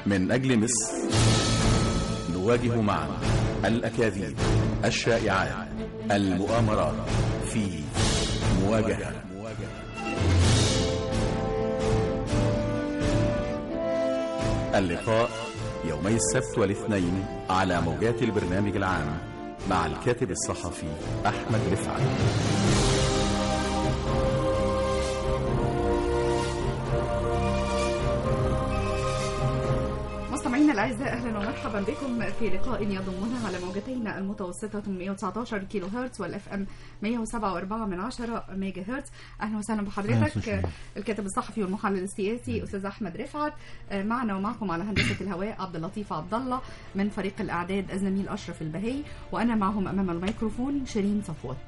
من أجل مصر نواجه معا الأكاذيب الشائعات المؤامرات في مواجهة اللقاء يومي السبت والاثنين على موجات البرنامج العام مع الكاتب الصحفي أحمد رفعت مستمعينا الاعزاء اهلا ومرحبا بكم في لقاء يضمنا على موجتين المتوسطه 119 كيلو هرتز والاف ام 107.4 من 10 ميجا هرتز اهلا وسهلا بحضرتك الكاتب الصحفي والمحلل السياسي استاذ احمد رفعت معنا ومعكم على هندسه الهواء عبد اللطيف عبد الله من فريق الاعداد الزميل اشرف البهي وانا معهم امام الميكروفون شيرين صفوت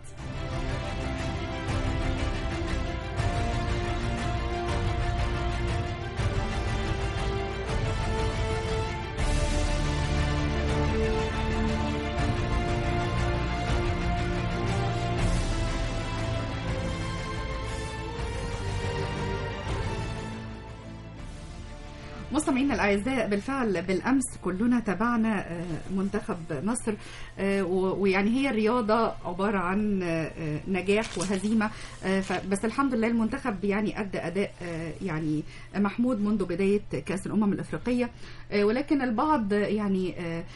مستمعينا الاعزاء بالفعل بالامس كلنا تابعنا منتخب مصر ويعني هي الرياضه عباره عن نجاح وهزيمه بس الحمد لله المنتخب يعني ادى اداء يعني محمود منذ بدايه كاس الامم الافريقيه ولكن البعض يعني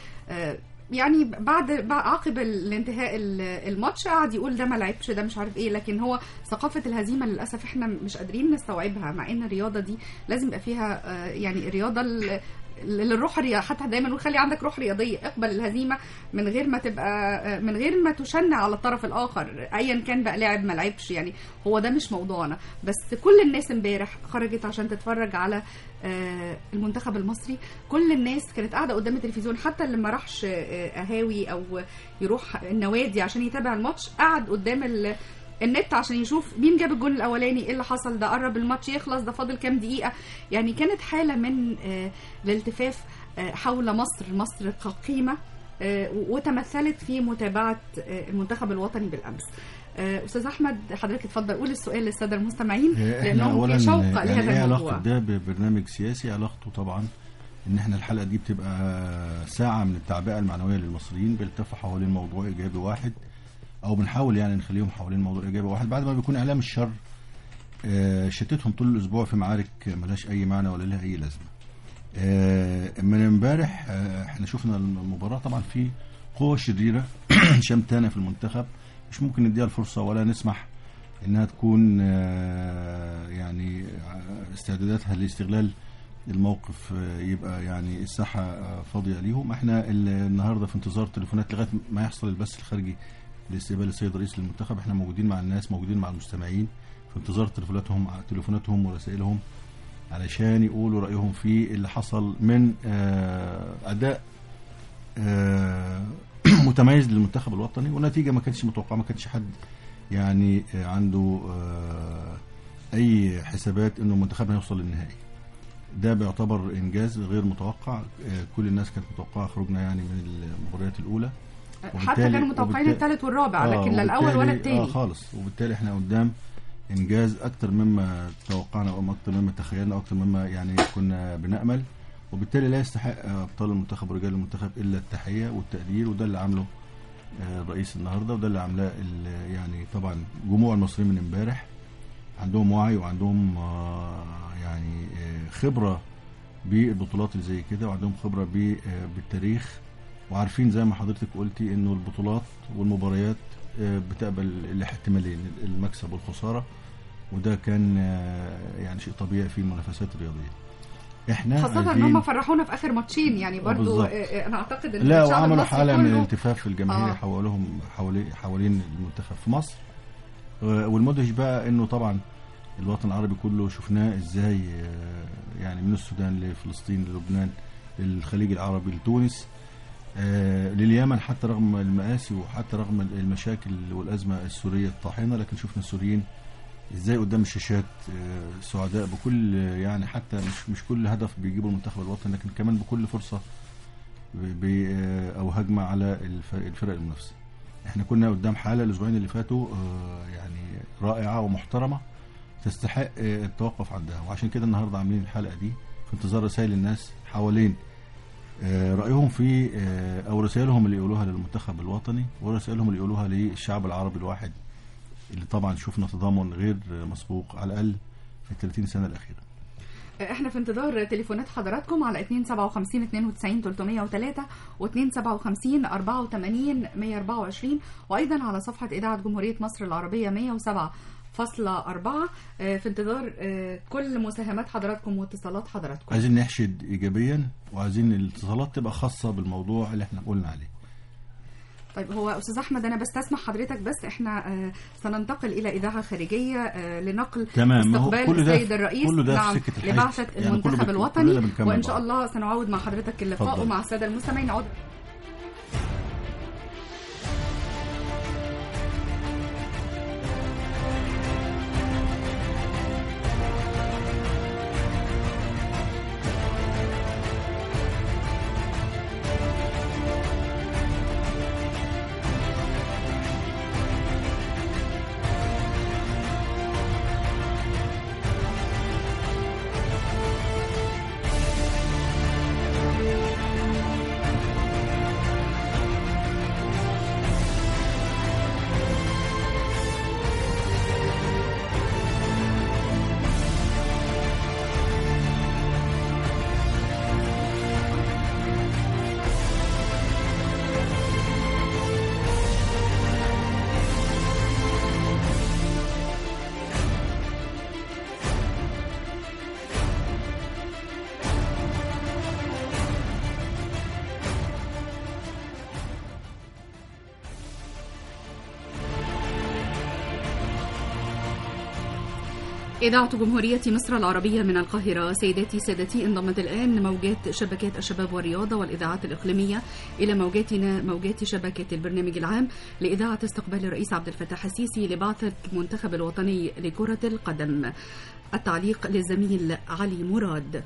يعني بعد عقب الانتهاء الماتش قعد يقول ده ما لعبش ده مش عارف ايه لكن هو ثقافه الهزيمه للاسف احنا مش قادرين نستوعبها مع ان الرياضه دي لازم يبقى فيها يعني الرياضه للروح الرياضية حتى دايما نقول خلي عندك روح رياضيه اقبل الهزيمه من غير ما تبقى من غير ما تشنع على الطرف الاخر ايا كان بقى لاعب ما لعبش يعني هو ده مش موضوعنا بس كل الناس امبارح خرجت عشان تتفرج على المنتخب المصري كل الناس كانت قاعده قدام التلفزيون حتى اللي ما راحش قهاوي او يروح النوادي عشان يتابع الماتش قعد قدام النت عشان يشوف مين جاب الجول الاولاني ايه اللي حصل ده قرب الماتش يخلص ده فاضل كام دقيقه يعني كانت حاله من الالتفاف حول مصر مصر كقيمه وتمثلت في متابعه المنتخب الوطني بالامس استاذ احمد حضرتك اتفضل قول السؤال للساده المستمعين لانهم في شوق يعني لهذا ايه الموضوع علاقه ده ببرنامج سياسي علاقته طبعا ان احنا الحلقه دي بتبقى ساعه من التعبئه المعنويه للمصريين بيلتفوا حوالين موضوع ايجابي واحد او بنحاول يعني نخليهم حوالين موضوع ايجابي واحد بعد ما بيكون اعلام الشر شتتهم طول الاسبوع في معارك ملهاش اي معنى ولا لها اي لازمه من امبارح احنا شفنا المباراه طبعا في قوه شريره شمتانه في المنتخب مش ممكن نديها الفرصه ولا نسمح انها تكون يعني استعداداتها لاستغلال الموقف يبقى يعني الساحه فاضيه ليهم احنا النهارده في انتظار تليفونات لغايه ما يحصل البث الخارجي لاستقبال السيد رئيس المنتخب احنا موجودين مع الناس موجودين مع المستمعين في انتظار تليفوناتهم تليفوناتهم ورسائلهم علشان يقولوا رايهم في اللي حصل من اداء متميز للمنتخب الوطني ونتيجه ما كانتش متوقعه ما كانش حد يعني عنده اي حسابات انه منتخبنا يوصل للنهائي ده بيعتبر انجاز غير متوقع كل الناس كانت متوقعه خروجنا يعني من المباريات الاولى حتى كانوا متوقعين الثالث والرابع آه لكن لا الاول ولا الثاني اه خالص وبالتالي احنا قدام انجاز اكتر مما توقعنا او اكتر مما تخيلنا اكتر مما يعني كنا بنامل وبالتالي لا يستحق ابطال المنتخب ورجال المنتخب الا التحيه والتقدير وده اللي عامله الرئيس النهارده وده اللي عاملاه يعني طبعا جموع المصريين من امبارح عندهم وعي وعندهم يعني خبره بالبطولات اللي زي كده وعندهم خبره بالتاريخ وعارفين زي ما حضرتك قلتي انه البطولات والمباريات بتقبل الاحتمالين المكسب والخساره وده كان يعني شيء طبيعي في المنافسات الرياضيه احنا خاصة ان هم فرحونا في اخر ماتشين يعني برضو انا اعتقد ان لا وعملوا حالة من الالتفاف الجماهيري آه. حولهم حوالين حوالين المنتخب في مصر والمدهش بقى انه طبعا الوطن العربي كله شفناه ازاي يعني من السودان لفلسطين للبنان للخليج العربي لتونس آه لليمن حتى رغم المآسي وحتى رغم المشاكل والأزمة السورية الطاحنة لكن شفنا السوريين ازاي قدام الشاشات آه سعداء بكل يعني حتى مش مش كل هدف بيجيبه المنتخب الوطني لكن كمان بكل فرصة او هجمة على الفرق المنافسة احنا كنا قدام حالة الاسبوعين اللي فاتوا آه يعني رائعة ومحترمة تستحق التوقف عندها وعشان كده النهارده عاملين الحلقة دي في انتظار رسائل الناس حوالين رايهم في او رسائلهم اللي يقولوها للمنتخب الوطني ورسائلهم اللي يقولوها للشعب العربي الواحد اللي طبعا شفنا تضامن غير مسبوق على الاقل في ال 30 سنه الاخيره احنا في انتظار تليفونات حضراتكم على 257 92 303 و 257 84 124 وايضا على صفحه اذاعه جمهوريه مصر العربيه 107 فاصلة أربعة في انتظار كل مساهمات حضراتكم واتصالات حضراتكم عايزين نحشد إيجابيا وعايزين الاتصالات تبقى خاصة بالموضوع اللي احنا قلنا عليه طيب هو استاذ احمد انا بستسمح حضرتك بس احنا آه سننتقل الى اذاعه خارجيه آه لنقل تمام استقبال كل ده السيد الرئيس كل ده نعم في سكة لبعثه يعني المنتخب كله الوطني كله وان شاء الله سنعود مع حضرتك اللقاء اتفضل. ومع الساده المستمعين نعود إذاعة جمهورية مصر العربية من القاهرة سيداتي سادتي انضمت الآن موجات شبكات الشباب والرياضة والإذاعات الإقليمية إلى موجاتنا موجات شبكة البرنامج العام لإذاعة استقبال الرئيس عبد الفتاح السيسي لبعثة المنتخب الوطني لكرة القدم التعليق للزميل علي مراد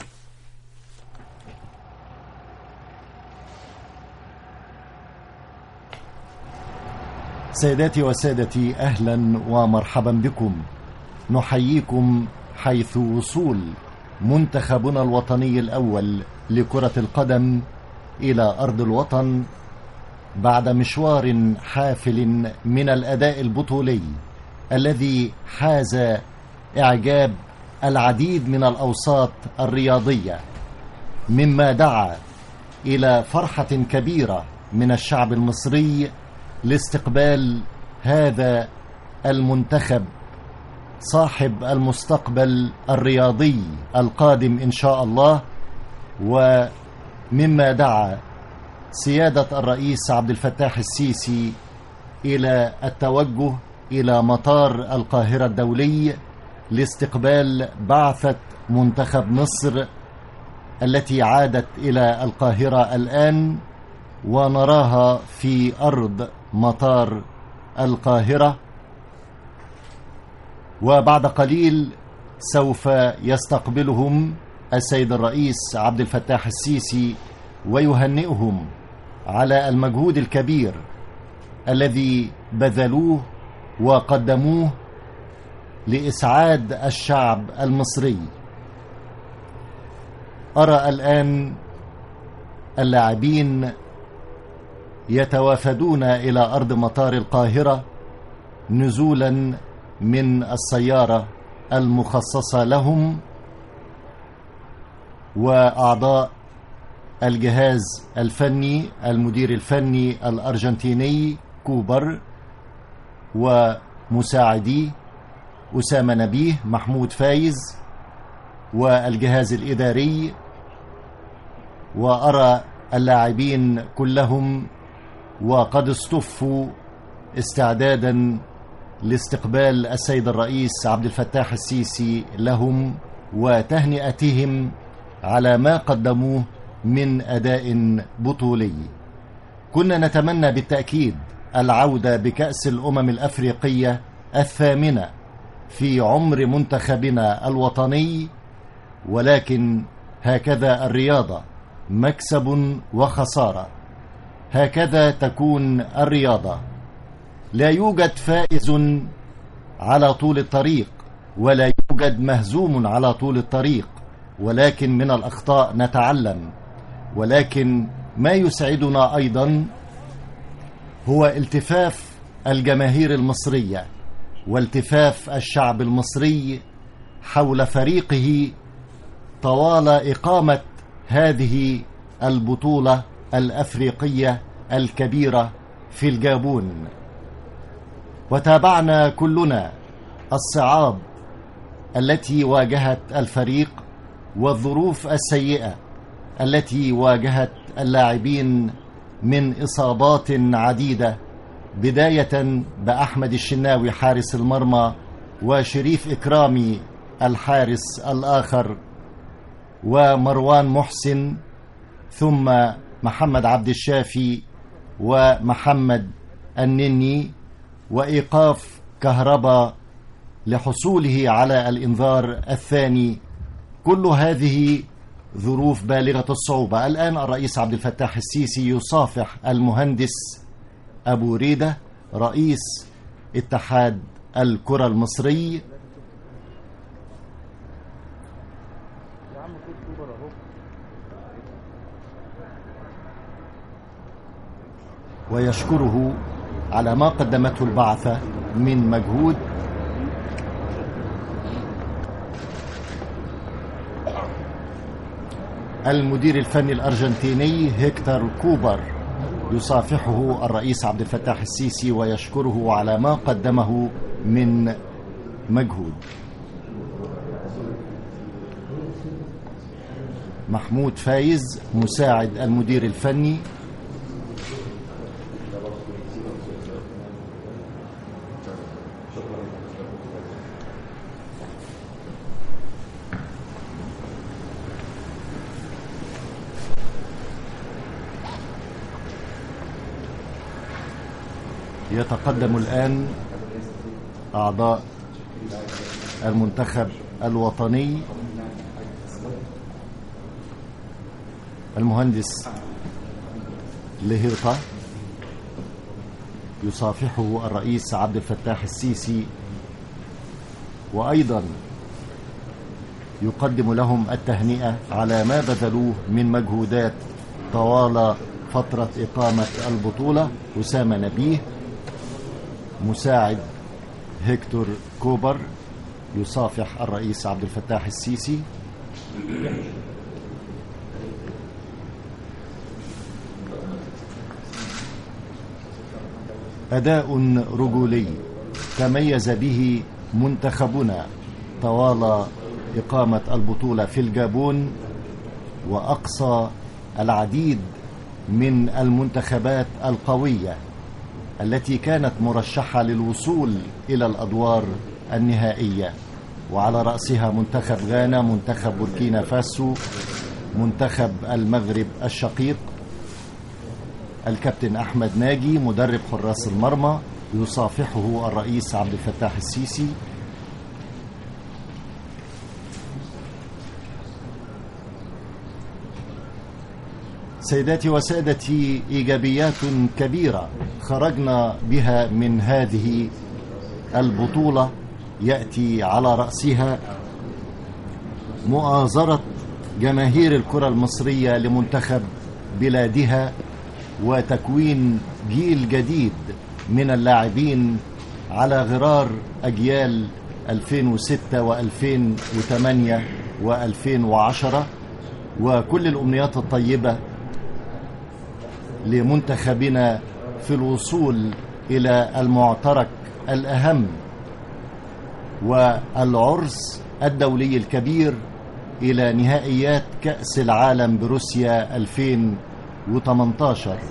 سيداتي وسادتي اهلا ومرحبا بكم نحييكم حيث وصول منتخبنا الوطني الاول لكره القدم الى ارض الوطن بعد مشوار حافل من الاداء البطولي الذي حاز اعجاب العديد من الاوساط الرياضيه مما دعا الى فرحه كبيره من الشعب المصري لاستقبال هذا المنتخب صاحب المستقبل الرياضي القادم ان شاء الله ومما دعا سياده الرئيس عبد الفتاح السيسي الى التوجه الى مطار القاهره الدولي لاستقبال بعثه منتخب مصر التي عادت الى القاهره الان ونراها في ارض مطار القاهره وبعد قليل سوف يستقبلهم السيد الرئيس عبد الفتاح السيسي ويهنئهم على المجهود الكبير الذي بذلوه وقدموه لاسعاد الشعب المصري ارى الان اللاعبين يتوافدون الى ارض مطار القاهره نزولا من السياره المخصصه لهم واعضاء الجهاز الفني المدير الفني الارجنتيني كوبر ومساعديه اسامه نبيه محمود فايز والجهاز الاداري وارى اللاعبين كلهم وقد اصطفوا استعدادا لاستقبال السيد الرئيس عبد الفتاح السيسي لهم وتهنئتهم على ما قدموه من اداء بطولي كنا نتمنى بالتاكيد العوده بكاس الامم الافريقيه الثامنه في عمر منتخبنا الوطني ولكن هكذا الرياضه مكسب وخساره هكذا تكون الرياضه لا يوجد فائز على طول الطريق ولا يوجد مهزوم على طول الطريق ولكن من الأخطاء نتعلم ولكن ما يسعدنا أيضا هو التفاف الجماهير المصرية والتفاف الشعب المصري حول فريقه طوال إقامة هذه البطولة الأفريقية الكبيرة في الجابون وتابعنا كلنا الصعاب التي واجهت الفريق والظروف السيئة التي واجهت اللاعبين من إصابات عديدة بداية بأحمد الشناوي حارس المرمى وشريف إكرامي الحارس الآخر ومروان محسن ثم محمد عبد الشافي ومحمد النني وإيقاف كهرباء لحصوله على الإنذار الثاني كل هذه ظروف بالغة الصعوبة الآن الرئيس عبد الفتاح السيسي يصافح المهندس أبو ريدة رئيس اتحاد الكرة المصري ويشكره على ما قدمته البعثة من مجهود المدير الفني الأرجنتيني هيكتور كوبر يصافحه الرئيس عبد الفتاح السيسي ويشكره على ما قدمه من مجهود محمود فايز مساعد المدير الفني يتقدم الآن أعضاء المنتخب الوطني المهندس لهيرطة يصافحه الرئيس عبد الفتاح السيسي وأيضا يقدم لهم التهنئة على ما بذلوه من مجهودات طوال فترة إقامة البطولة أسامة نبيه مساعد هيكتور كوبر يصافح الرئيس عبد الفتاح السيسي أداء رجولي تميز به منتخبنا طوال إقامة البطولة في الجابون وأقصى العديد من المنتخبات القوية التي كانت مرشحة للوصول إلى الأدوار النهائية وعلى رأسها منتخب غانا منتخب بوركينا فاسو منتخب المغرب الشقيق الكابتن أحمد ناجي مدرب حراس المرمى يصافحه الرئيس عبد الفتاح السيسي سيداتي وسادتي ايجابيات كبيره خرجنا بها من هذه البطوله ياتي على راسها مؤازره جماهير الكره المصريه لمنتخب بلادها وتكوين جيل جديد من اللاعبين على غرار اجيال 2006 و2008 و2010 وكل الامنيات الطيبه لمنتخبنا في الوصول الى المعترك الاهم والعرس الدولي الكبير الى نهائيات كاس العالم بروسيا 2018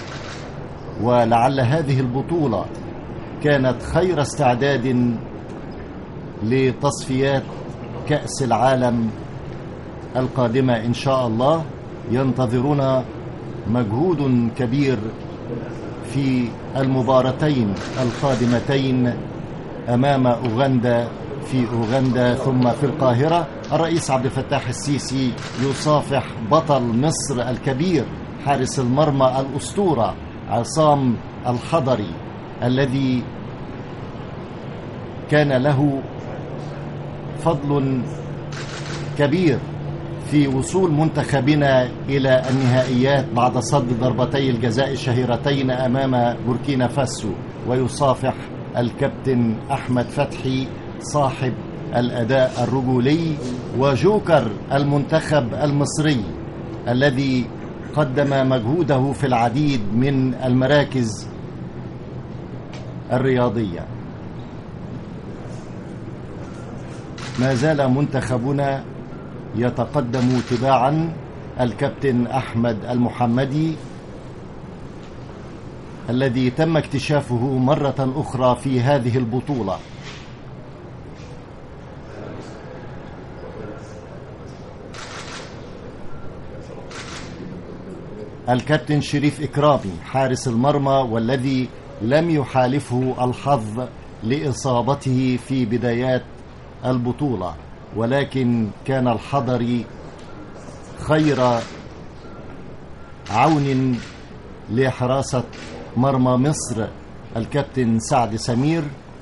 ولعل هذه البطوله كانت خير استعداد لتصفيات كاس العالم القادمه ان شاء الله ينتظرنا مجهود كبير في المباراتين القادمتين امام اوغندا في اوغندا ثم في القاهره الرئيس عبد الفتاح السيسي يصافح بطل مصر الكبير حارس المرمى الاسطوره عصام الحضري الذي كان له فضل كبير في وصول منتخبنا إلى النهائيات بعد صد ضربتي الجزاء الشهيرتين أمام بوركينا فاسو ويصافح الكابتن أحمد فتحي صاحب الأداء الرجولي وجوكر المنتخب المصري الذي قدم مجهوده في العديد من المراكز الرياضية ما زال منتخبنا يتقدم تباعا الكابتن أحمد المحمدي الذي تم اكتشافه مرة أخرى في هذه البطولة الكابتن شريف إكرامي حارس المرمى والذي لم يحالفه الحظ لإصابته في بدايات البطولة ولكن كان الحضر خير عون لحراسة مرمى مصر الكابتن سعد سمير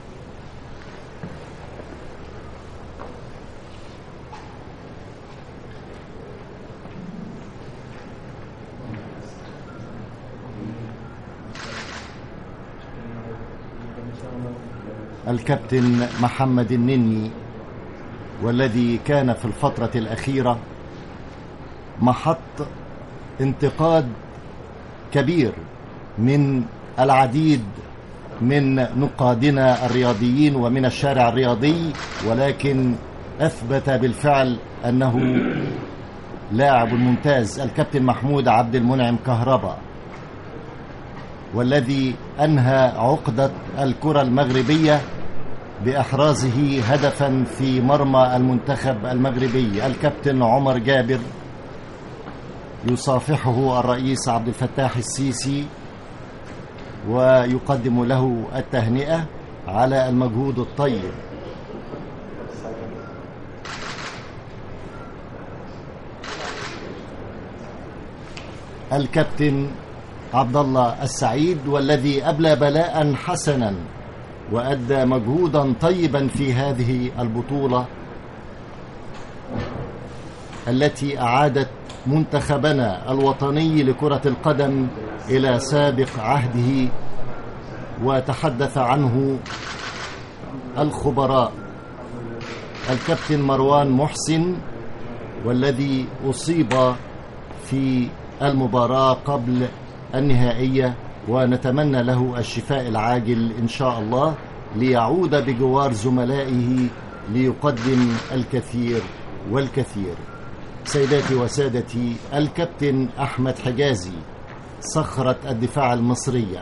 الكابتن محمد النني والذي كان في الفترة الأخيرة محط انتقاد كبير من العديد من نقادنا الرياضيين ومن الشارع الرياضي ولكن أثبت بالفعل أنه لاعب ممتاز الكابتن محمود عبد المنعم كهربا والذي أنهى عقدة الكرة المغربية بإحرازه هدفا في مرمى المنتخب المغربي الكابتن عمر جابر يصافحه الرئيس عبد الفتاح السيسي ويقدم له التهنئة على المجهود الطيب الكابتن عبد الله السعيد والذي أبلى بلاء حسنا وأدى مجهودا طيبا في هذه البطولة التي أعادت منتخبنا الوطني لكرة القدم إلى سابق عهده وتحدث عنه الخبراء الكابتن مروان محسن والذي أصيب في المباراة قبل النهائية ونتمنى له الشفاء العاجل إن شاء الله ليعود بجوار زملائه ليقدم الكثير والكثير سيداتي وسادتي الكابتن أحمد حجازي صخرة الدفاع المصرية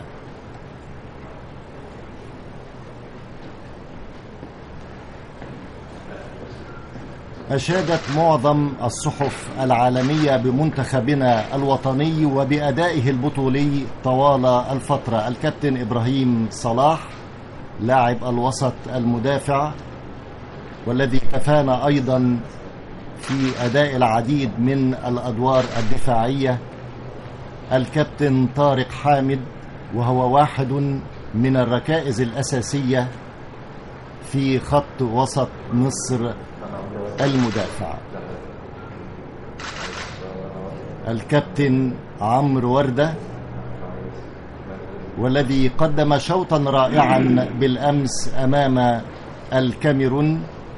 أشادت معظم الصحف العالمية بمنتخبنا الوطني وبأدائه البطولي طوال الفترة الكابتن إبراهيم صلاح لاعب الوسط المدافع والذي كفانا أيضا في أداء العديد من الأدوار الدفاعية الكابتن طارق حامد وهو واحد من الركائز الأساسية في خط وسط مصر المدافع الكابتن عمرو وردة والذي قدم شوطا رائعا بالأمس أمام الكاميرون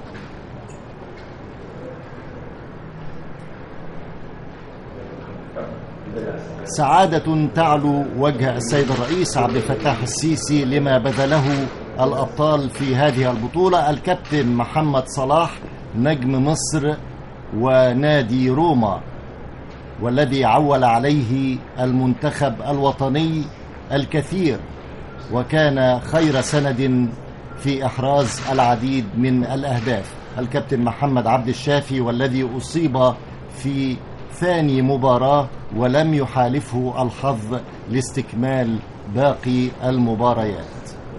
سعادة تعلو وجه السيد الرئيس عبد الفتاح السيسي لما بذله الأبطال في هذه البطولة الكابتن محمد صلاح نجم مصر ونادي روما والذي عول عليه المنتخب الوطني الكثير وكان خير سند في احراز العديد من الاهداف الكابتن محمد عبد الشافي والذي اصيب في ثاني مباراه ولم يحالفه الحظ لاستكمال باقي المباريات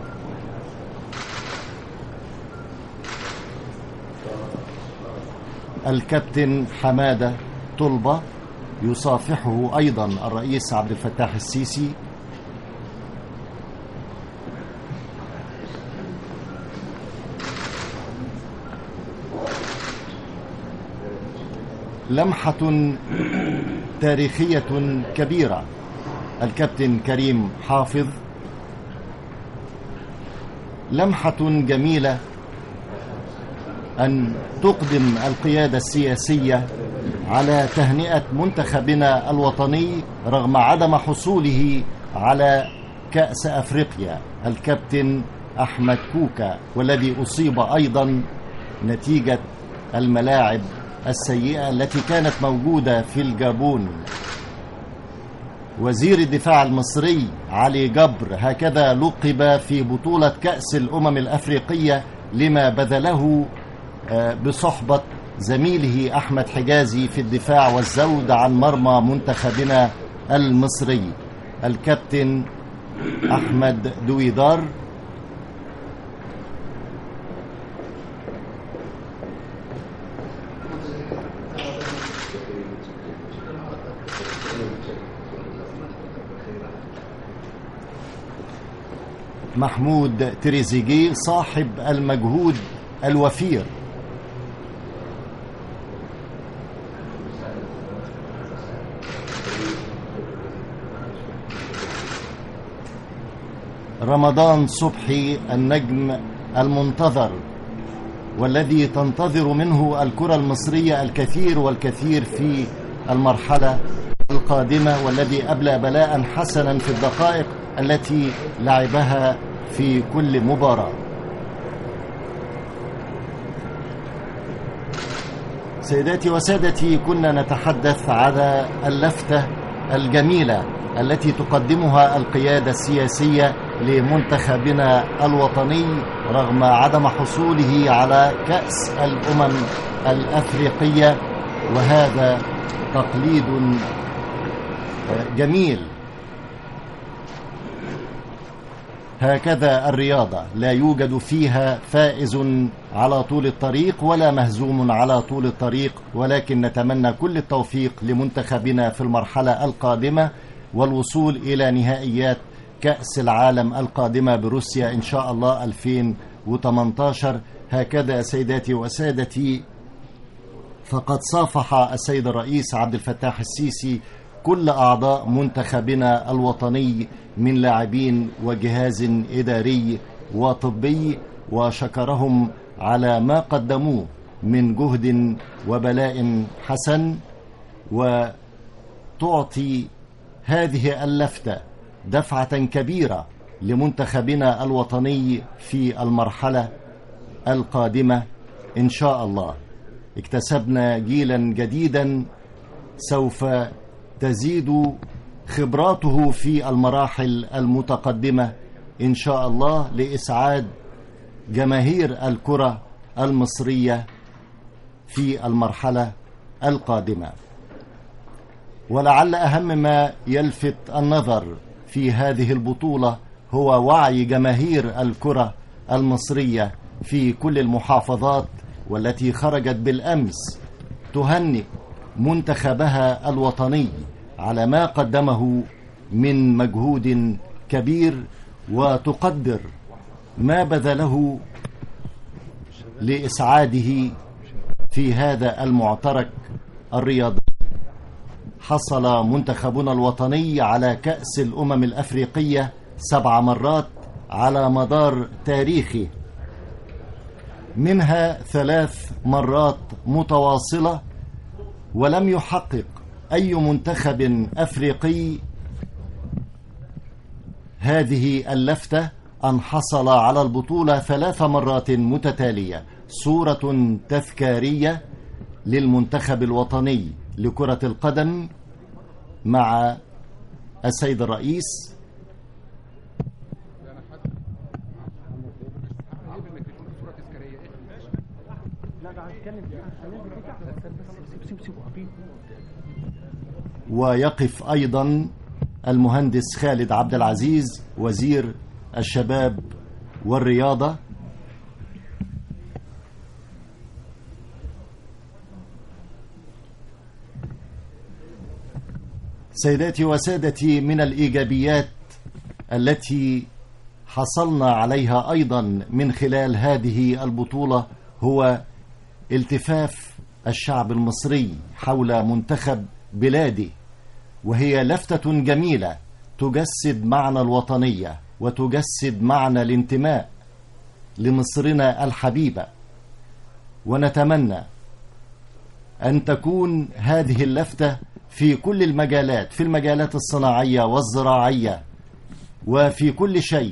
الكابتن حمادة طلبة يصافحه أيضا الرئيس عبد الفتاح السيسي لمحة تاريخية كبيرة الكابتن كريم حافظ لمحة جميلة أن تقدم القيادة السياسية على تهنئة منتخبنا الوطني رغم عدم حصوله على كأس أفريقيا الكابتن أحمد كوكا والذي أصيب أيضا نتيجة الملاعب السيئة التي كانت موجودة في الجابون وزير الدفاع المصري علي جبر هكذا لقب في بطولة كأس الأمم الأفريقية لما بذله بصحبة زميله أحمد حجازي في الدفاع والزود عن مرمى منتخبنا المصري الكابتن أحمد دويدار محمود تريزيجيه صاحب المجهود الوفير رمضان صبحي النجم المنتظر والذي تنتظر منه الكرة المصرية الكثير والكثير في المرحلة القادمة والذي أبلى بلاء حسنا في الدقائق التي لعبها في كل مباراة سيداتي وسادتي كنا نتحدث على اللفتة الجميلة التي تقدمها القيادة السياسية لمنتخبنا الوطني رغم عدم حصوله على كأس الأمم الأفريقية وهذا تقليد جميل هكذا الرياضة لا يوجد فيها فائز على طول الطريق ولا مهزوم على طول الطريق ولكن نتمنى كل التوفيق لمنتخبنا في المرحلة القادمة والوصول إلى نهائيات كأس العالم القادمة بروسيا إن شاء الله 2018 هكذا سيداتي وسادتي فقد صافح السيد الرئيس عبد الفتاح السيسي كل أعضاء منتخبنا الوطني من لاعبين وجهاز إداري وطبي وشكرهم على ما قدموه من جهد وبلاء حسن وتعطي هذه اللفتة دفعة كبيرة لمنتخبنا الوطني في المرحلة القادمة إن شاء الله اكتسبنا جيلا جديدا سوف تزيد خبراته في المراحل المتقدمة إن شاء الله لإسعاد جماهير الكرة المصرية في المرحلة القادمة ولعل أهم ما يلفت النظر في هذه البطولة هو وعي جماهير الكرة المصرية في كل المحافظات والتي خرجت بالأمس تهنئ منتخبها الوطني على ما قدمه من مجهود كبير وتقدر ما بذله لإسعاده في هذا المعترك الرياضي حصل منتخبنا الوطني على كأس الأمم الأفريقية سبع مرات على مدار تاريخه منها ثلاث مرات متواصلة ولم يحقق أي منتخب أفريقي هذه اللفتة أن حصل على البطولة ثلاث مرات متتالية صورة تذكارية للمنتخب الوطني لكرة القدم مع السيد الرئيس ويقف أيضا المهندس خالد عبد العزيز وزير الشباب والرياضة سيداتي وسادتي من الإيجابيات التي حصلنا عليها أيضا من خلال هذه البطولة هو التفاف الشعب المصري حول منتخب بلاده وهي لفتة جميلة تجسد معنى الوطنية وتجسد معنى الانتماء لمصرنا الحبيبة ونتمنى أن تكون هذه اللفتة في كل المجالات في المجالات الصناعية والزراعية وفي كل شيء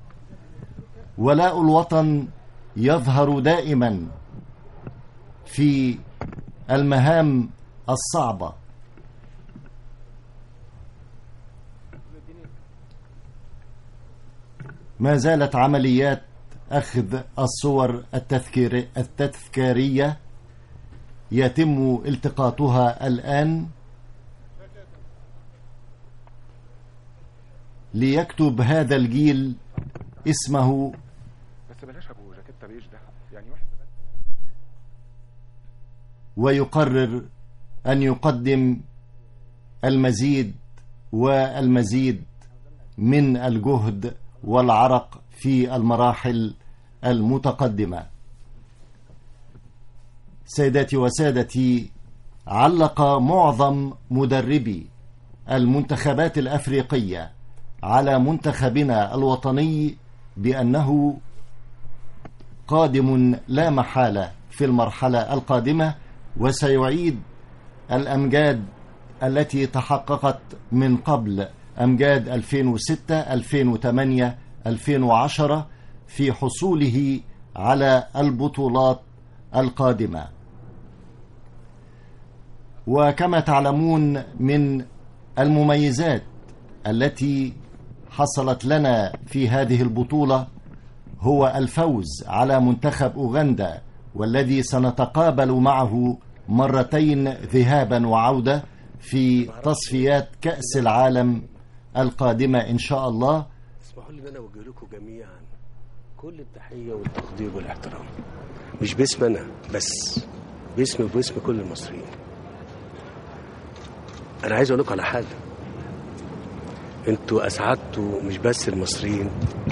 ولاء الوطن يظهر دائما في المهام الصعبة ما زالت عمليات أخذ الصور التذكير التذكارية يتم التقاطها الآن ليكتب هذا الجيل اسمه بس بلاش ابو جاكيته بيج ده يعني واحد ويقرر أن يقدم المزيد والمزيد من الجهد والعرق في المراحل المتقدمة سيداتي وسادتي علق معظم مدربي المنتخبات الأفريقية على منتخبنا الوطني بأنه قادم لا محالة في المرحلة القادمة وسيعيد الأمجاد التي تحققت من قبل أمجاد 2006 2008 2010 في حصوله على البطولات القادمة وكما تعلمون من المميزات التي حصلت لنا في هذه البطولة هو الفوز على منتخب أوغندا والذي سنتقابل معه مرتين ذهابا وعودة في تصفيات كأس العالم القادمة إن شاء الله اسمحوا لي ان انا اوجه لكم جميعا كل التحيه والتقدير والاحترام مش باسم انا بس باسم وباسم كل المصريين انا عايز اقول لكم على حاجه انتوا اسعدتوا مش بس المصريين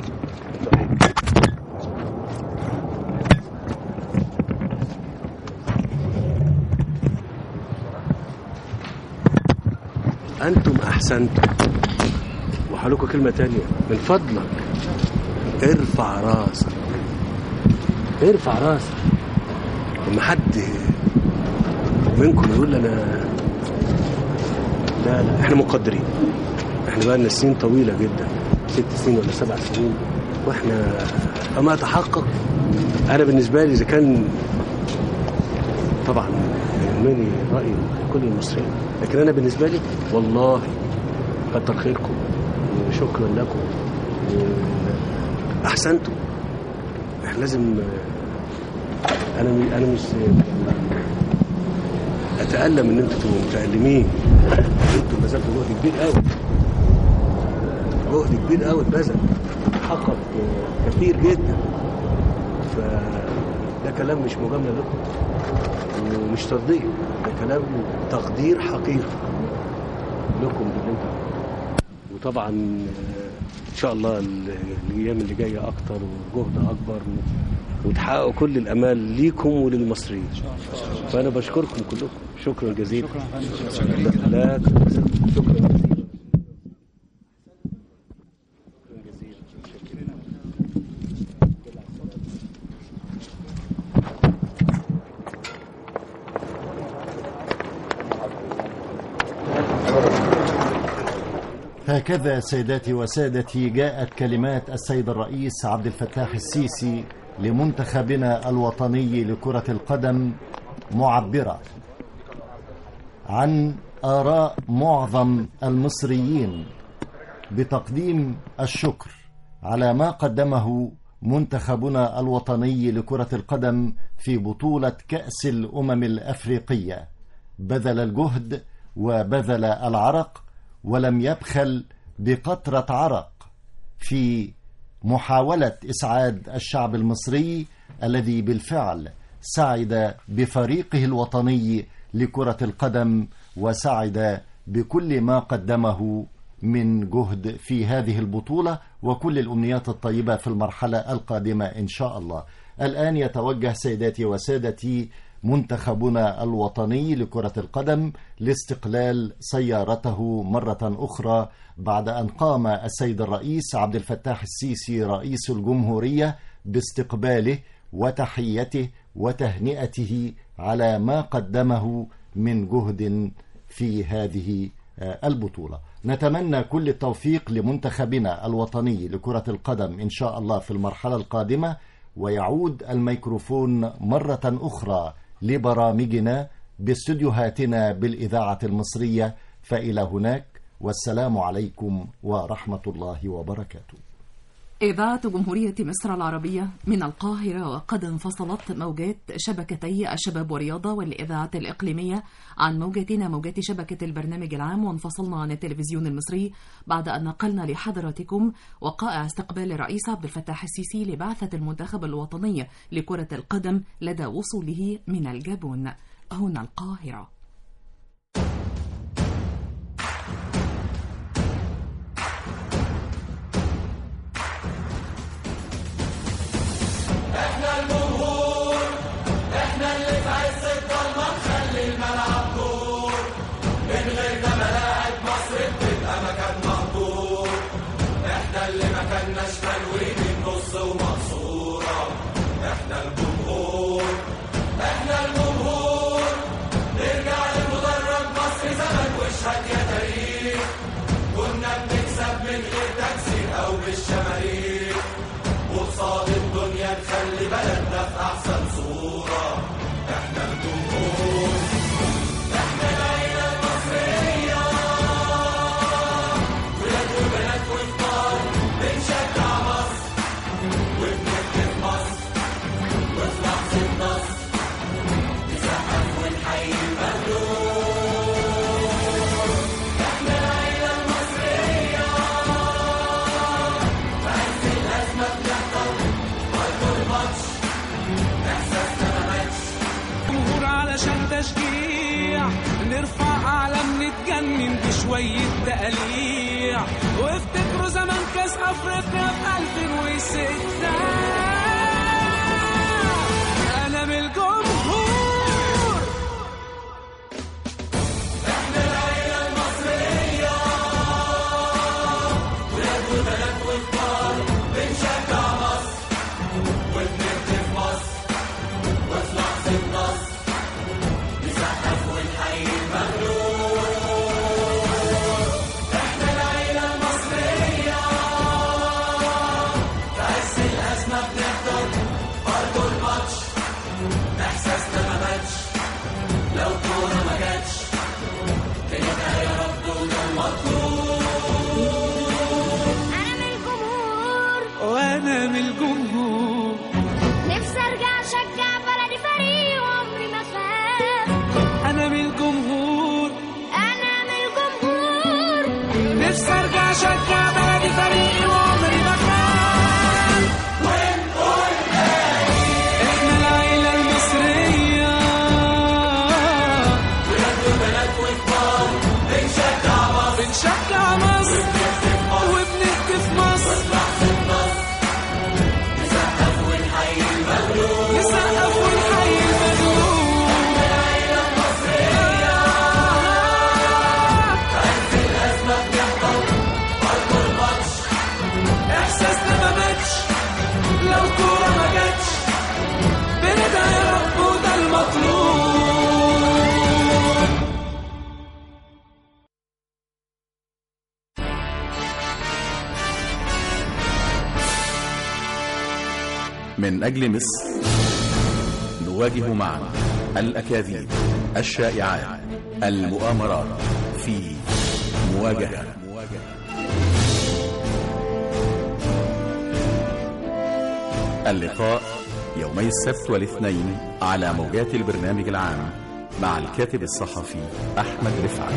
انتم احسنتم وهقول لكم كلمه تانية من فضلك ارفع راسك ارفع راسك لما حد منكم يقول انا لا لا احنا مقدرين احنا بقى لنا سنين طويله جدا ست سنين ولا سبع سنين واحنا فما تحقق انا بالنسبه لي اذا كان طبعا يهمني راي كل المصريين لكن انا بالنسبه لي والله كتر خيركم وشكرا لكم احسنتم احنا لازم انا انا مش اتالم ان انتوا تبقوا متالمين انتوا بذلتوا جهد كبير قوي جهد كبير قوي اتبذل حقق كثير جدا فده كلام مش مجامله لكم ومش ترضيه ده كلام تقدير حقيقي لكم باللي انتوا وطبعا ان شاء الله الايام اللي جايه اكتر وجهد اكبر وتحققوا كل الامال ليكم وللمصريين فانا بشكركم كلكم شكرا جزيلا شكرا لا شكرا جزيلا هكذا سيداتي وسادتي جاءت كلمات السيد الرئيس عبد الفتاح السيسي لمنتخبنا الوطني لكرة القدم معبرة عن آراء معظم المصريين بتقديم الشكر على ما قدمه منتخبنا الوطني لكرة القدم في بطولة كأس الأمم الأفريقية بذل الجهد وبذل العرق ولم يبخل بقطرة عرق في محاولة إسعاد الشعب المصري الذي بالفعل سعد بفريقه الوطني لكرة القدم وسعد بكل ما قدمه من جهد في هذه البطولة وكل الأمنيات الطيبة في المرحلة القادمة إن شاء الله الآن يتوجه سيداتي وسادتي منتخبنا الوطني لكرة القدم لاستقلال سيارته مرة أخرى بعد أن قام السيد الرئيس عبد الفتاح السيسي رئيس الجمهورية باستقباله وتحيته وتهنئته على ما قدمه من جهد في هذه البطولة نتمنى كل التوفيق لمنتخبنا الوطني لكرة القدم إن شاء الله في المرحلة القادمة ويعود الميكروفون مرة أخرى لبرامجنا باستديوهاتنا بالإذاعة المصرية فإلى هناك والسلام عليكم ورحمة الله وبركاته إذاعة جمهورية مصر العربية من القاهرة وقد انفصلت موجات شبكتي الشباب والرياضة والإذاعة الإقليمية عن موجاتنا موجات شبكة البرنامج العام وانفصلنا عن التلفزيون المصري بعد أن نقلنا لحضراتكم وقائع استقبال الرئيس عبد الفتاح السيسي لبعثة المنتخب الوطني لكرة القدم لدى وصوله من الجابون هنا القاهرة جمهور علشان تشجيع نرفع أعلام نتجنن بشوية تقاليع وافتكروا زمان كاس أفريقيا في 2006 أنا من الجمهور أنا من الجمهور وأنا من الجمهور نفسي أرجع أشجع بلدي فريق وعمري ما خاف أنا من الجمهور أنا من الجمهور نفسي أرجع أشجع بلدي فريقي وعمري ما خاف إحنا العيلة المصرية بنشجع مصر وبنهتف مصر نسقف ونحيي المغلوب احساسنا ما ماتش لو كورة ما جاتش بندعي يا رب وده المطلوب من أجل مصر نواجه معا الأكاذيب الشائعات المؤامرات في مواجهة اللقاء يومي السبت والاثنين على موجات البرنامج العام مع الكاتب الصحفي أحمد رفعت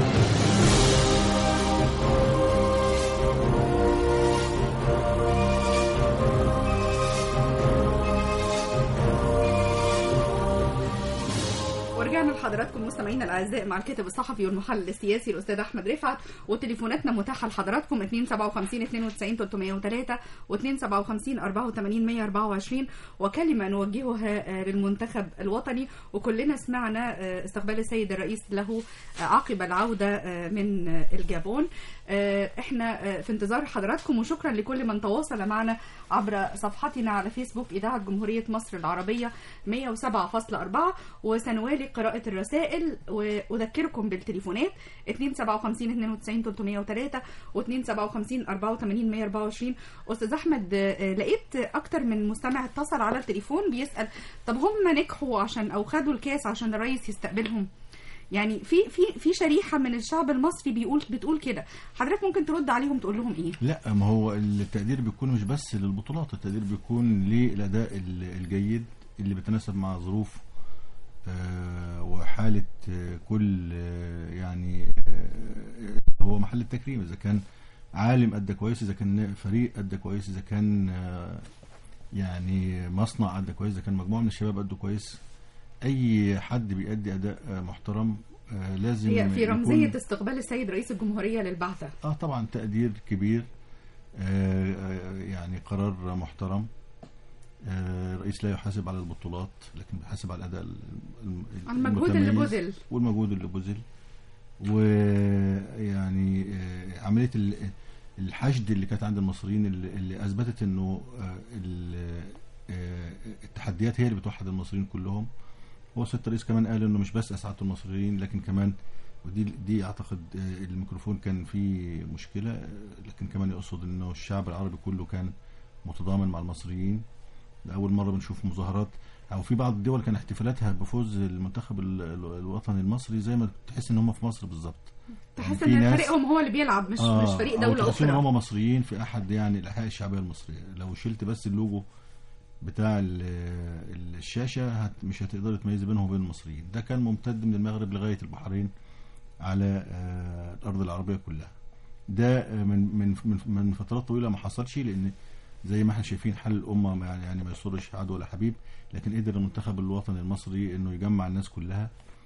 ورجعنا لحضراتكم مستمعينا الاعزاء مع الكاتب الصحفي والمحلل السياسي الاستاذ احمد رفعت وتليفوناتنا متاحه لحضراتكم 257 92 303 و257 84 124 وكلمه نوجهها للمنتخب الوطني وكلنا سمعنا استقبال السيد الرئيس له عقب العوده من الجابون احنا في انتظار حضراتكم وشكرا لكل من تواصل معنا عبر صفحتنا على فيسبوك اذاعه جمهوريه مصر العربيه 107.4 وسنوالي قراءة الرسائل وأذكركم بالتليفونات 257 92 303 و 257 84 124 أستاذ أحمد لقيت أكتر من مستمع اتصل على التليفون بيسأل طب هم نجحوا عشان أو خدوا الكاس عشان الرئيس يستقبلهم يعني في في في شريحه من الشعب المصري بيقول بتقول كده حضرتك ممكن ترد عليهم تقول لهم ايه لا ما هو التقدير بيكون مش بس للبطولات التقدير بيكون للاداء الجيد اللي بيتناسب مع ظروف آه وحالة آه كل آه يعني هو محل التكريم إذا كان عالم أدى كويس إذا كان فريق أدى كويس إذا كان يعني مصنع أدى كويس إذا كان مجموعة من الشباب أدوا كويس أي حد بيأدي أداء محترم لازم هي في رمزية استقبال السيد رئيس الجمهورية للبعثة اه طبعا تقدير كبير يعني قرار محترم الرئيس لا يحاسب على البطولات لكن بيحاسب على الاداء المجهود اللي بذل والمجهود اللي بذل ويعني عمليه الحشد اللي كانت عند المصريين اللي, اللي اثبتت انه التحديات هي اللي بتوحد المصريين كلهم هو سياده الرئيس كمان قال انه مش بس اسعدت المصريين لكن كمان ودي دي اعتقد الميكروفون كان فيه مشكله لكن كمان يقصد انه الشعب العربي كله كان متضامن مع المصريين لأول مرة بنشوف مظاهرات أو في بعض الدول كان احتفالاتها بفوز المنتخب الوطني المصري زي ما تحس إن هم في مصر بالظبط تحس يعني إن فريقهم هو اللي بيلعب مش آه مش فريق دولة أخرى إن هم مصريين في أحد يعني الأحياء الشعبية المصرية لو شلت بس اللوجو بتاع الشاشة هت مش هتقدر تميز بينهم وبين المصريين ده كان ممتد من المغرب لغاية البحرين على الأرض العربية كلها ده من من من, من فترات طويلة ما حصلش لأن زي ما احنا شايفين حل الامه يعني ما يصرش عدو ولا حبيب لكن قدر المنتخب الوطني المصري انه يجمع الناس كلها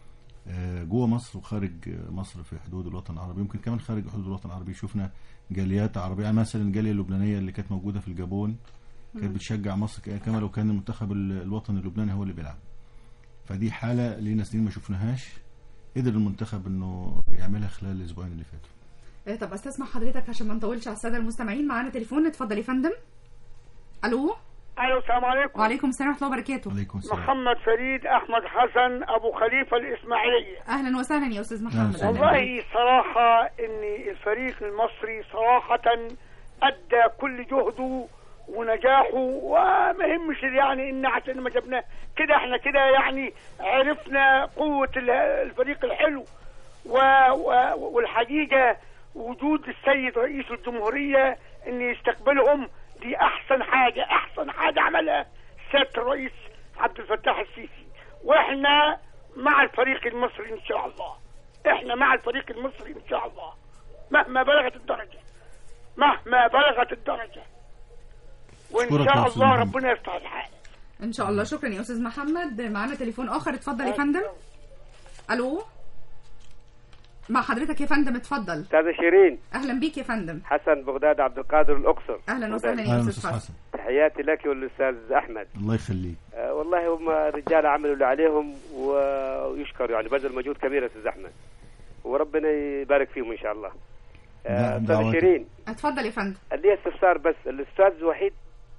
جوه مصر وخارج مصر في حدود الوطن العربي يمكن كمان خارج حدود الوطن العربي شفنا جاليات عربيه يعني مثلا الجاليه اللبنانيه اللي كانت موجوده في الجابون كانت بتشجع مصر كما لو كان المنتخب الوطني اللبناني هو اللي بيلعب فدي حاله لينا سنين ما شفناهاش قدر المنتخب انه يعملها خلال الاسبوعين اللي فاتوا طب استسمح حضرتك عشان ما نطولش على الساده المستمعين معانا تليفون اتفضل يا فندم الو الو السلام عليكم وعليكم السلام ورحمه الله وبركاته عليكم السلام محمد فريد احمد حسن ابو خليفه الاسماعيليه اهلا وسهلا يا استاذ محمد والله صراحه ان الفريق المصري صراحه ادى كل جهده ونجاحه وما يهمش يعني ان عشان ما جبناه كده احنا كده يعني عرفنا قوه الفريق الحلو و و والحقيقه وجود السيد رئيس الجمهوريه ان يستقبلهم دي احسن حاجه احسن حاجه عملها سياده الرئيس عبد الفتاح السيسي واحنا مع الفريق المصري ان شاء الله احنا مع الفريق المصري ان شاء الله مهما بلغت الدرجه مهما بلغت الدرجه وان شاء الله ربنا يفتح الحال ان شاء الله شكرا يا استاذ محمد معانا تليفون اخر اتفضل يا فندم الو مع حضرتك يا فندم اتفضل استاذه شيرين اهلا بيك يا فندم حسن بغداد عبد القادر الاقصر اهلا وسهلا يا استاذ حسن تحياتي لك والاستاذ احمد الله يخليك آه والله هم رجال عملوا اللي عليهم ويشكر يعني بذل مجهود كبير يا استاذ احمد وربنا يبارك فيهم ان شاء الله آه استاذ شيرين اتفضل يا فندم لي استفسار بس الاستاذ وحيد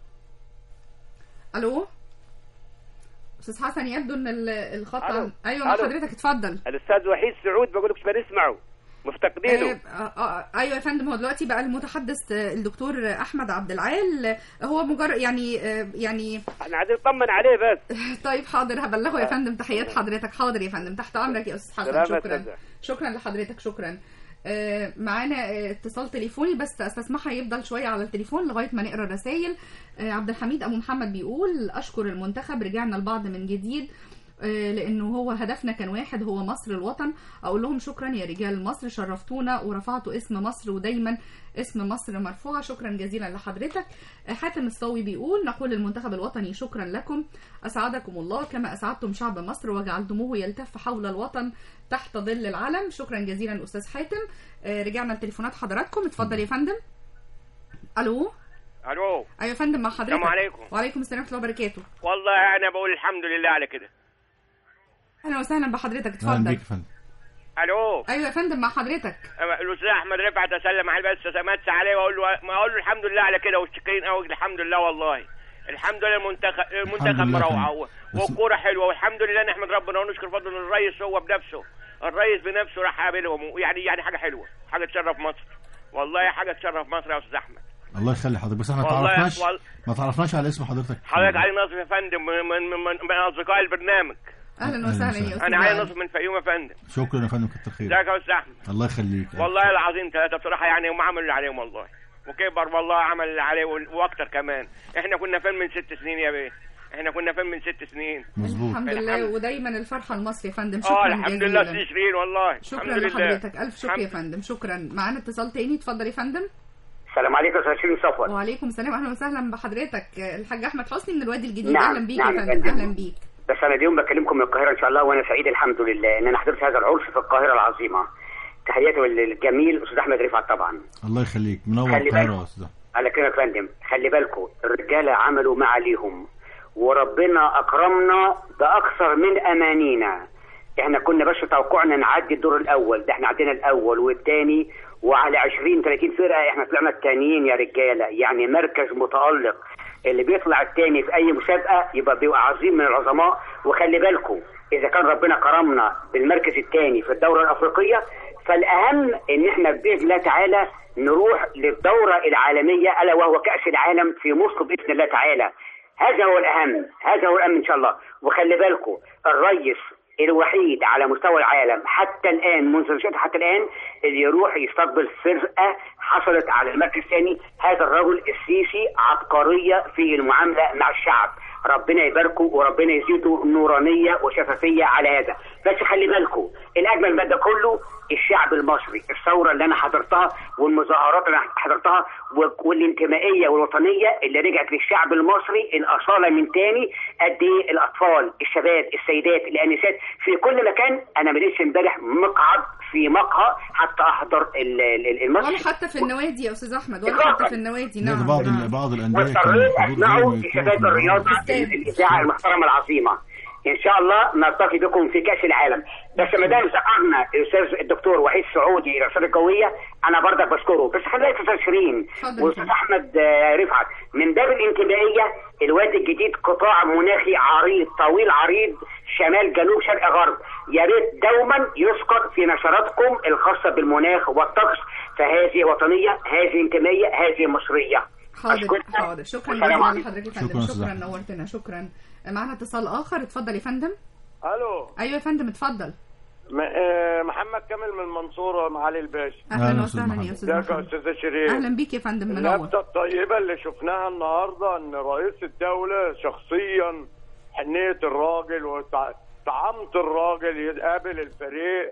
الو استاذ حسن يبدو ان الخط عن... ايوه مع حضرتك اتفضل الاستاذ وحيد سعود بقول لك مش بنسمعه مفتقدينه آه آه ايوه يا فندم هو دلوقتي بقى المتحدث الدكتور احمد عبد العال هو مجرد يعني آه يعني احنا عايزين نطمن عليه بس طيب حاضر هبلغه يا فندم تحيات حضرتك حاضر يا فندم تحت امرك يا استاذ حسن شكرا شكرا لحضرتك شكرا معانا اتصال تليفوني بس استسمحها يفضل شويه على التليفون لغايه ما نقرا الرسائل عبد الحميد ابو محمد بيقول اشكر المنتخب رجعنا البعض من جديد آه، لانه هو هدفنا كان واحد هو مصر الوطن اقول لهم شكرا يا رجال مصر شرفتونا ورفعتوا اسم مصر ودايما اسم مصر مرفوعه شكرا جزيلا لحضرتك آه، حاتم الصاوي بيقول نقول للمنتخب الوطني شكرا لكم اسعدكم الله كما اسعدتم شعب مصر وجعلتموه يلتف حول الوطن تحت ظل العلم شكرا جزيلا استاذ حاتم آه، رجعنا لتليفونات حضراتكم اتفضل يا فندم الو الو ايوه يا فندم مع حضرتك السلام عليكم. وعليكم السلام ورحمه الله وبركاته والله انا بقول الحمد لله على كده اهلا وسهلا بحضرتك اهلا اتفضل بيك يا فندم الو ايوه يا فندم مع حضرتك الاستاذ احمد رفعت اسلم عليه بس امس عليه واقول له ما اقول له الحمد لله على كده والشكرين قوي الحمد لله والله الحمد لله المنتخب المنتخب لله مروعه فندم. و- بس- والكوره حلوه والحمد لله نحمد ربنا ونشكر فضل الرئيس هو بنفسه الرئيس بنفسه راح قابلهم يعني يعني حاجه حلوه حاجه تشرف مصر والله حاجه تشرف مصر يا استاذ احمد الله يخلي حضرتك بس احنا ما والله تعرفناش وال- ما تعرفناش على اسم حضرتك حضرتك علي نصر يا فندم من من, من, من اصدقاء البرنامج اهلا وسهلا يا استاذ انا علي علي. نصر من فيوم يا فندم شكرا يا فندم كتر خير ازيك يا استاذ احمد الله يخليك والله العظيم ثلاثة بصراحة يعني هم عملوا اللي عليهم والله وكبر والله عمل اللي عليه وال- واكتر كمان احنا كنا فين من ست سنين يا بيه احنا كنا فين من ست سنين مظبوط الحمد لله ودايما الفرحه لمصر يا فندم اه شكرا الحمد لله جزيلا استاذ شيرين والله شكرا الحمد لله لحضرتك الف شكر يا الحمد- فندم شكرا معانا اتصال تاني اتفضل يا فندم السلام عليكم استاذ شيرين صفوت وعليكم السلام اهلا وسهلا بحضرتك الحاج احمد حسني من الوادي الجديد نعم، اهلا بيك نعم يا يا فندم فندم. اهلا بيك بس انا اليوم بكلمكم من القاهره ان شاء الله وانا سعيد الحمد لله ان انا حضرت هذا العرس في القاهره العظيمه تحياتي للجميل استاذ احمد رفعت طبعا الله يخليك منور خلي القاهره بالك. يا استاذ على كده يا فندم خلي بالكم الرجاله عملوا ما عليهم وربنا اكرمنا باكثر من امانينا احنا كنا بس توقعنا نعدي الدور الاول ده احنا عدينا الاول والثاني وعلى 20 30 فرقه احنا طلعنا الثانيين يا رجاله يعني مركز متالق اللي بيطلع الثاني في اي مسابقه يبقى بيبقى عظيم من العظماء وخلي بالكم اذا كان ربنا كرمنا بالمركز الثاني في الدوره الافريقيه فالاهم ان احنا باذن الله تعالى نروح للدوره العالميه الا وهو كاس العالم في مصر باذن الله تعالى هذا هو الاهم هذا هو الاهم ان شاء الله وخلي بالكم الريس الوحيد على مستوى العالم حتى الان منذ نشأته حتى الان اللي يروح يستقبل فرقه حصلت على المركز الثاني هذا الرجل السيسي عبقريه في المعامله مع الشعب ربنا يباركه وربنا يزيده نورانيه وشفافيه على هذا بس خلي بالكم الاجمل من ده كله الشعب المصري الثوره اللي انا حضرتها والمظاهرات اللي انا حضرتها و- والانتمائيه والوطنيه اللي رجعت للشعب المصري الاصاله من تاني قد ايه الاطفال الشباب السيدات الانسات في كل مكان انا مليش امبارح مقعد في مقهى حتى احضر ال- ال- الماتش ولا حتى في النوادي يا استاذ احمد ولا إطلاقاً. حتى في النوادي لا، ده نعم بعض نعم. ال- بعض الانديه واضطريت كان المفروض اسمعوا لازم في يكونوا شباب في الرياضه استاذ. الاذاعه المحترمه العظيمه ان شاء الله نلتقي بكم في كاس العالم بس ما دام ذكرنا الاستاذ الدكتور وحيد سعودي الارشاد القويه انا برضك بشكره بس خلينا في استاذ شيرين اتفضل. واستاذ احمد آه، رفعت من باب الانتمائيه الوادي الجديد قطاع مناخي عريض طويل عريض شمال جنوب شرق غرب يا ريت دوما يذكر في نشراتكم الخاصه بالمناخ والطقس فهذه وطنيه هذه انتمائيه هذه مصريه حاضر أشكرك. حاضر شكرا والسلام جزيلا عليكم. لحضرتك يا شكراً فندم أستاذ شكرا أحمد. نورتنا شكرا معانا اتصال اخر اتفضل يا فندم الو ايوه يا فندم اتفضل م- آه، محمد كامل من المنصوره معالي الباشا اهلا أهلا أستاذ وسهلا محمد. يا استاذ ازيك يا محمد استاذه شيرين اهلا بيك يا فندم منور النبته الطيبه اللي شفناها النهارده ان رئيس الدوله شخصيا حنيه الراجل وطعامه الراجل يقابل الفريق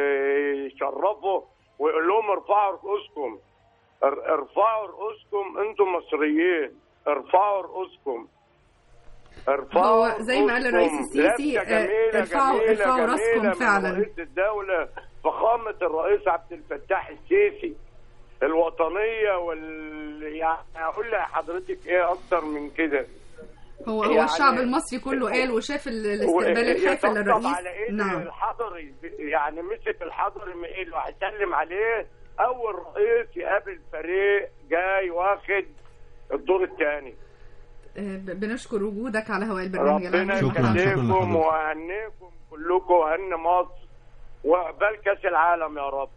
ويشرفه ويقول لهم ارفعوا رؤوسكم ار- ارفعوا رؤوسكم انتم مصريين ارفعوا رؤوسكم ارفعوا هو زي ما قال الرئيس رؤوسكم. السيسي، لفتة آه، جميلة ارفعوا- جميلة ارفعوا جميلة راسكم من فعلا. رئيس الدولة فخامة الرئيس عبد الفتاح السيسي الوطنية وال يعني اقول لحضرتك ايه اكتر من كده هو هو يعني- الشعب المصري كله قال وشاف ال- الاستقبال الحافل يطبطب للرئيس على ايد نعم الحضري يعني مسك الحضري من ايده هيسلم عليه اول رئيس يقابل فريق جاي واخد الدور الثاني آه، ب- بنشكر وجودك على هواء البرنامج ربنا العام. شكراً، شكراً يخليكم لحضرتك. وهنيكم كلكم وهن مصر وعقبال كاس العالم يا رب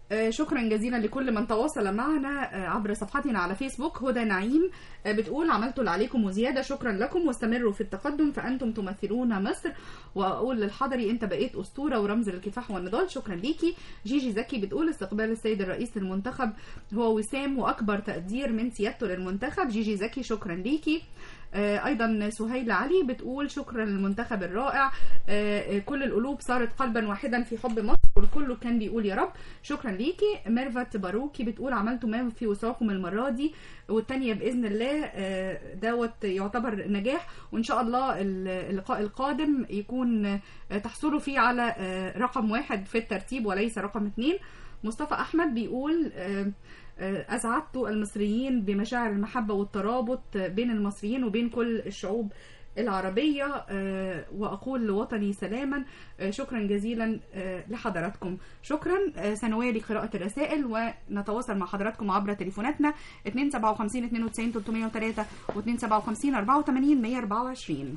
آه، شكرا جزيلا لكل من تواصل معنا آه، عبر صفحتنا على فيسبوك هدى نعيم آه، بتقول عملتوا اللي عليكم وزيادة شكرا لكم واستمروا في التقدم فأنتم تمثلون مصر وأقول للحضري أنت بقيت أسطورة ورمز للكفاح والنضال شكرا ليكي جيجي زكي بتقول استقبال السيد الرئيس للمنتخب هو وسام وأكبر تقدير من سيادته للمنتخب جيجي زكي شكرا ليكي آه، ايضا سهيل علي بتقول شكرا للمنتخب الرائع آه، كل القلوب صارت قلبا واحدا في حب مصر والكل كان بيقول يا رب شكرا ليكي ميرفت باروكي بتقول عملتوا ما في وسعكم المره دي والتانية باذن الله آه، دوت يعتبر نجاح وان شاء الله اللقاء القادم يكون آه، تحصلوا فيه على آه، رقم واحد في الترتيب وليس رقم اثنين مصطفى احمد بيقول آه، آه، أسعدت المصريين بمشاعر المحبة والترابط بين المصريين وبين كل الشعوب العربية آه، وأقول لوطني سلاما آه، شكرا جزيلا آه، لحضراتكم شكرا آه، سنوية لقراءة الرسائل ونتواصل مع حضراتكم عبر تليفوناتنا 257 92 303 و 257 84 124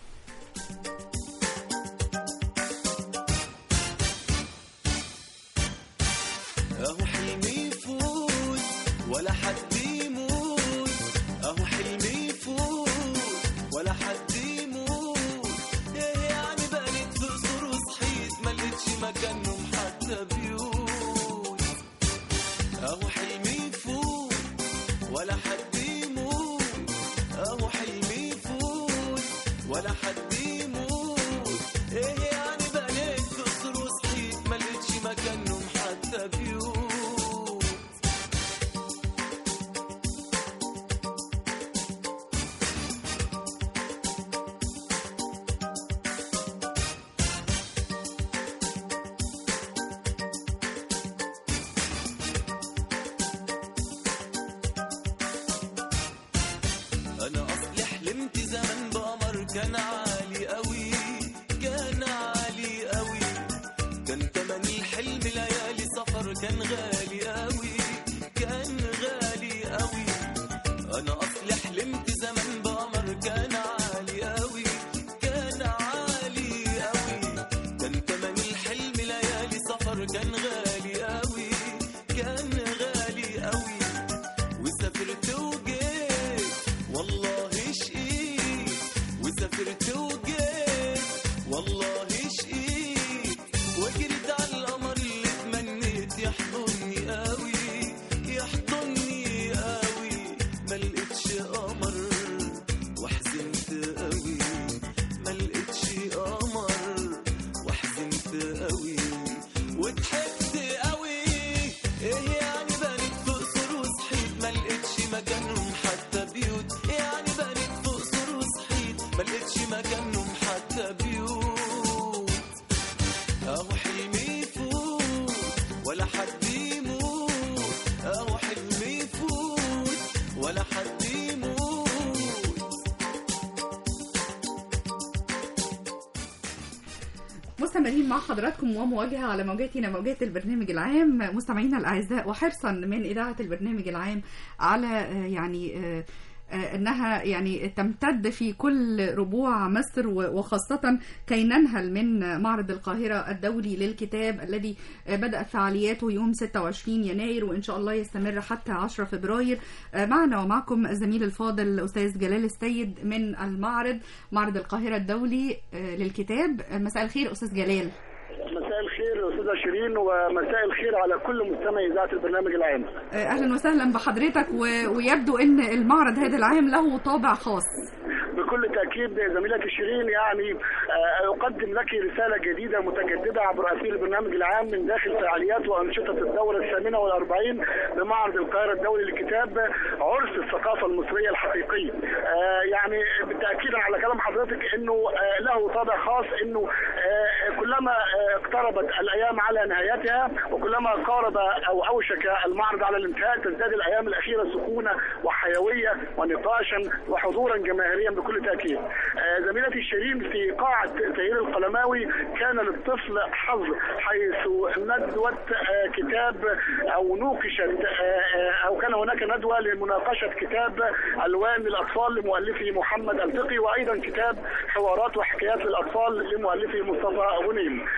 اهو حلمي يفوت ولا حد يموت اهو حلمي يفوت ولا حد يموت ايه يعني بقيت في قصور وصحيت ما لقيتش مكانهم حتى بيوت اهو حلمي يفوت ولا حد يموت اهو حلمي يفوت ولا حد يموت ايه يعني بقيت في قصور وصحيت ما لقيتش مكانهم حتى بيوت انا اصلي حلمت زمان بقمر كان عالي قوي كان عالي قوي كان تمن الحلم ليالي سفر كان غالي قوي كان غالي قوي انا اصلي حلمت زمان بقمر كان عالي قوي كان عالي قوي كان تمن الحلم ليالي سفر كان غالي قوي كان غالي قوي وسافرت وجيت والله شقيت وسافرت وجيت والله شقيت وجريت على القمر اللي تمنيت يحضني قوي يحضني قوي ما لقيتش قمر وحزنت قوي ما لقيتش قمر وحزنت قوي وضحكت قوي ايه يعني بنت في قصور وصحيت ما لقيتش مكانهم حتى بيوت يعني بنت في قصور وصحيت ما لقيتش مكانهم حتى بيوت اهو حلمي يفوت ولا حد يموت اهو حلمي يفوت ولا حد يموت مستمرين مع حضراتكم ومواجهة على موجاتنا موجات البرنامج العام مستمعينا الأعزاء وحرصا من إذاعة البرنامج العام على آه، يعني آه، آه، انها يعني تمتد في كل ربوع مصر و- وخاصه كي ننهل من معرض القاهره الدولي للكتاب الذي آه، بدات فعالياته يوم 26 يناير وان شاء الله يستمر حتى 10 فبراير آه، معنا ومعكم الزميل الفاضل الاستاذ جلال السيد من المعرض معرض القاهره الدولي آه، للكتاب آه، مساء الخير استاذ جلال مساء الخير استاذه شيرين ومساء الخير على كل مستمع اذاعه البرنامج العام اهلا وسهلا بحضرتك و... ويبدو ان المعرض هذا العام له طابع خاص بكل تاكيد زميلتي شيرين يعني آه، اقدم لك رساله جديده متجدده عبر اثير البرنامج العام من داخل فعاليات وانشطه الدوره الثامنه والاربعين بمعرض القاهره الدولي للكتاب عرس الثقافه المصريه الحقيقي آه، يعني بالتاكيد على كلام حضرتك انه آه، له طابع خاص انه آه، كلما آه، اقتربت الايام على نهايتها وكلما قارب او اوشك المعرض على الانتهاء تزداد الايام الاخيره سكونه وحيويه ونقاشا وحضورا جماهيريا بكل تاكيد. آه، زميلتي الشيرين في قاعه تهيئ القلماوي كان للطفل حظ حيث ندوه آه، كتاب او نوقشت آه، آه، او كان هناك ندوه لمناقشه كتاب الوان للاطفال لمؤلفه محمد الفقي وايضا كتاب حوارات وحكايات للاطفال لمؤلفه مصطفى غنيم. آه،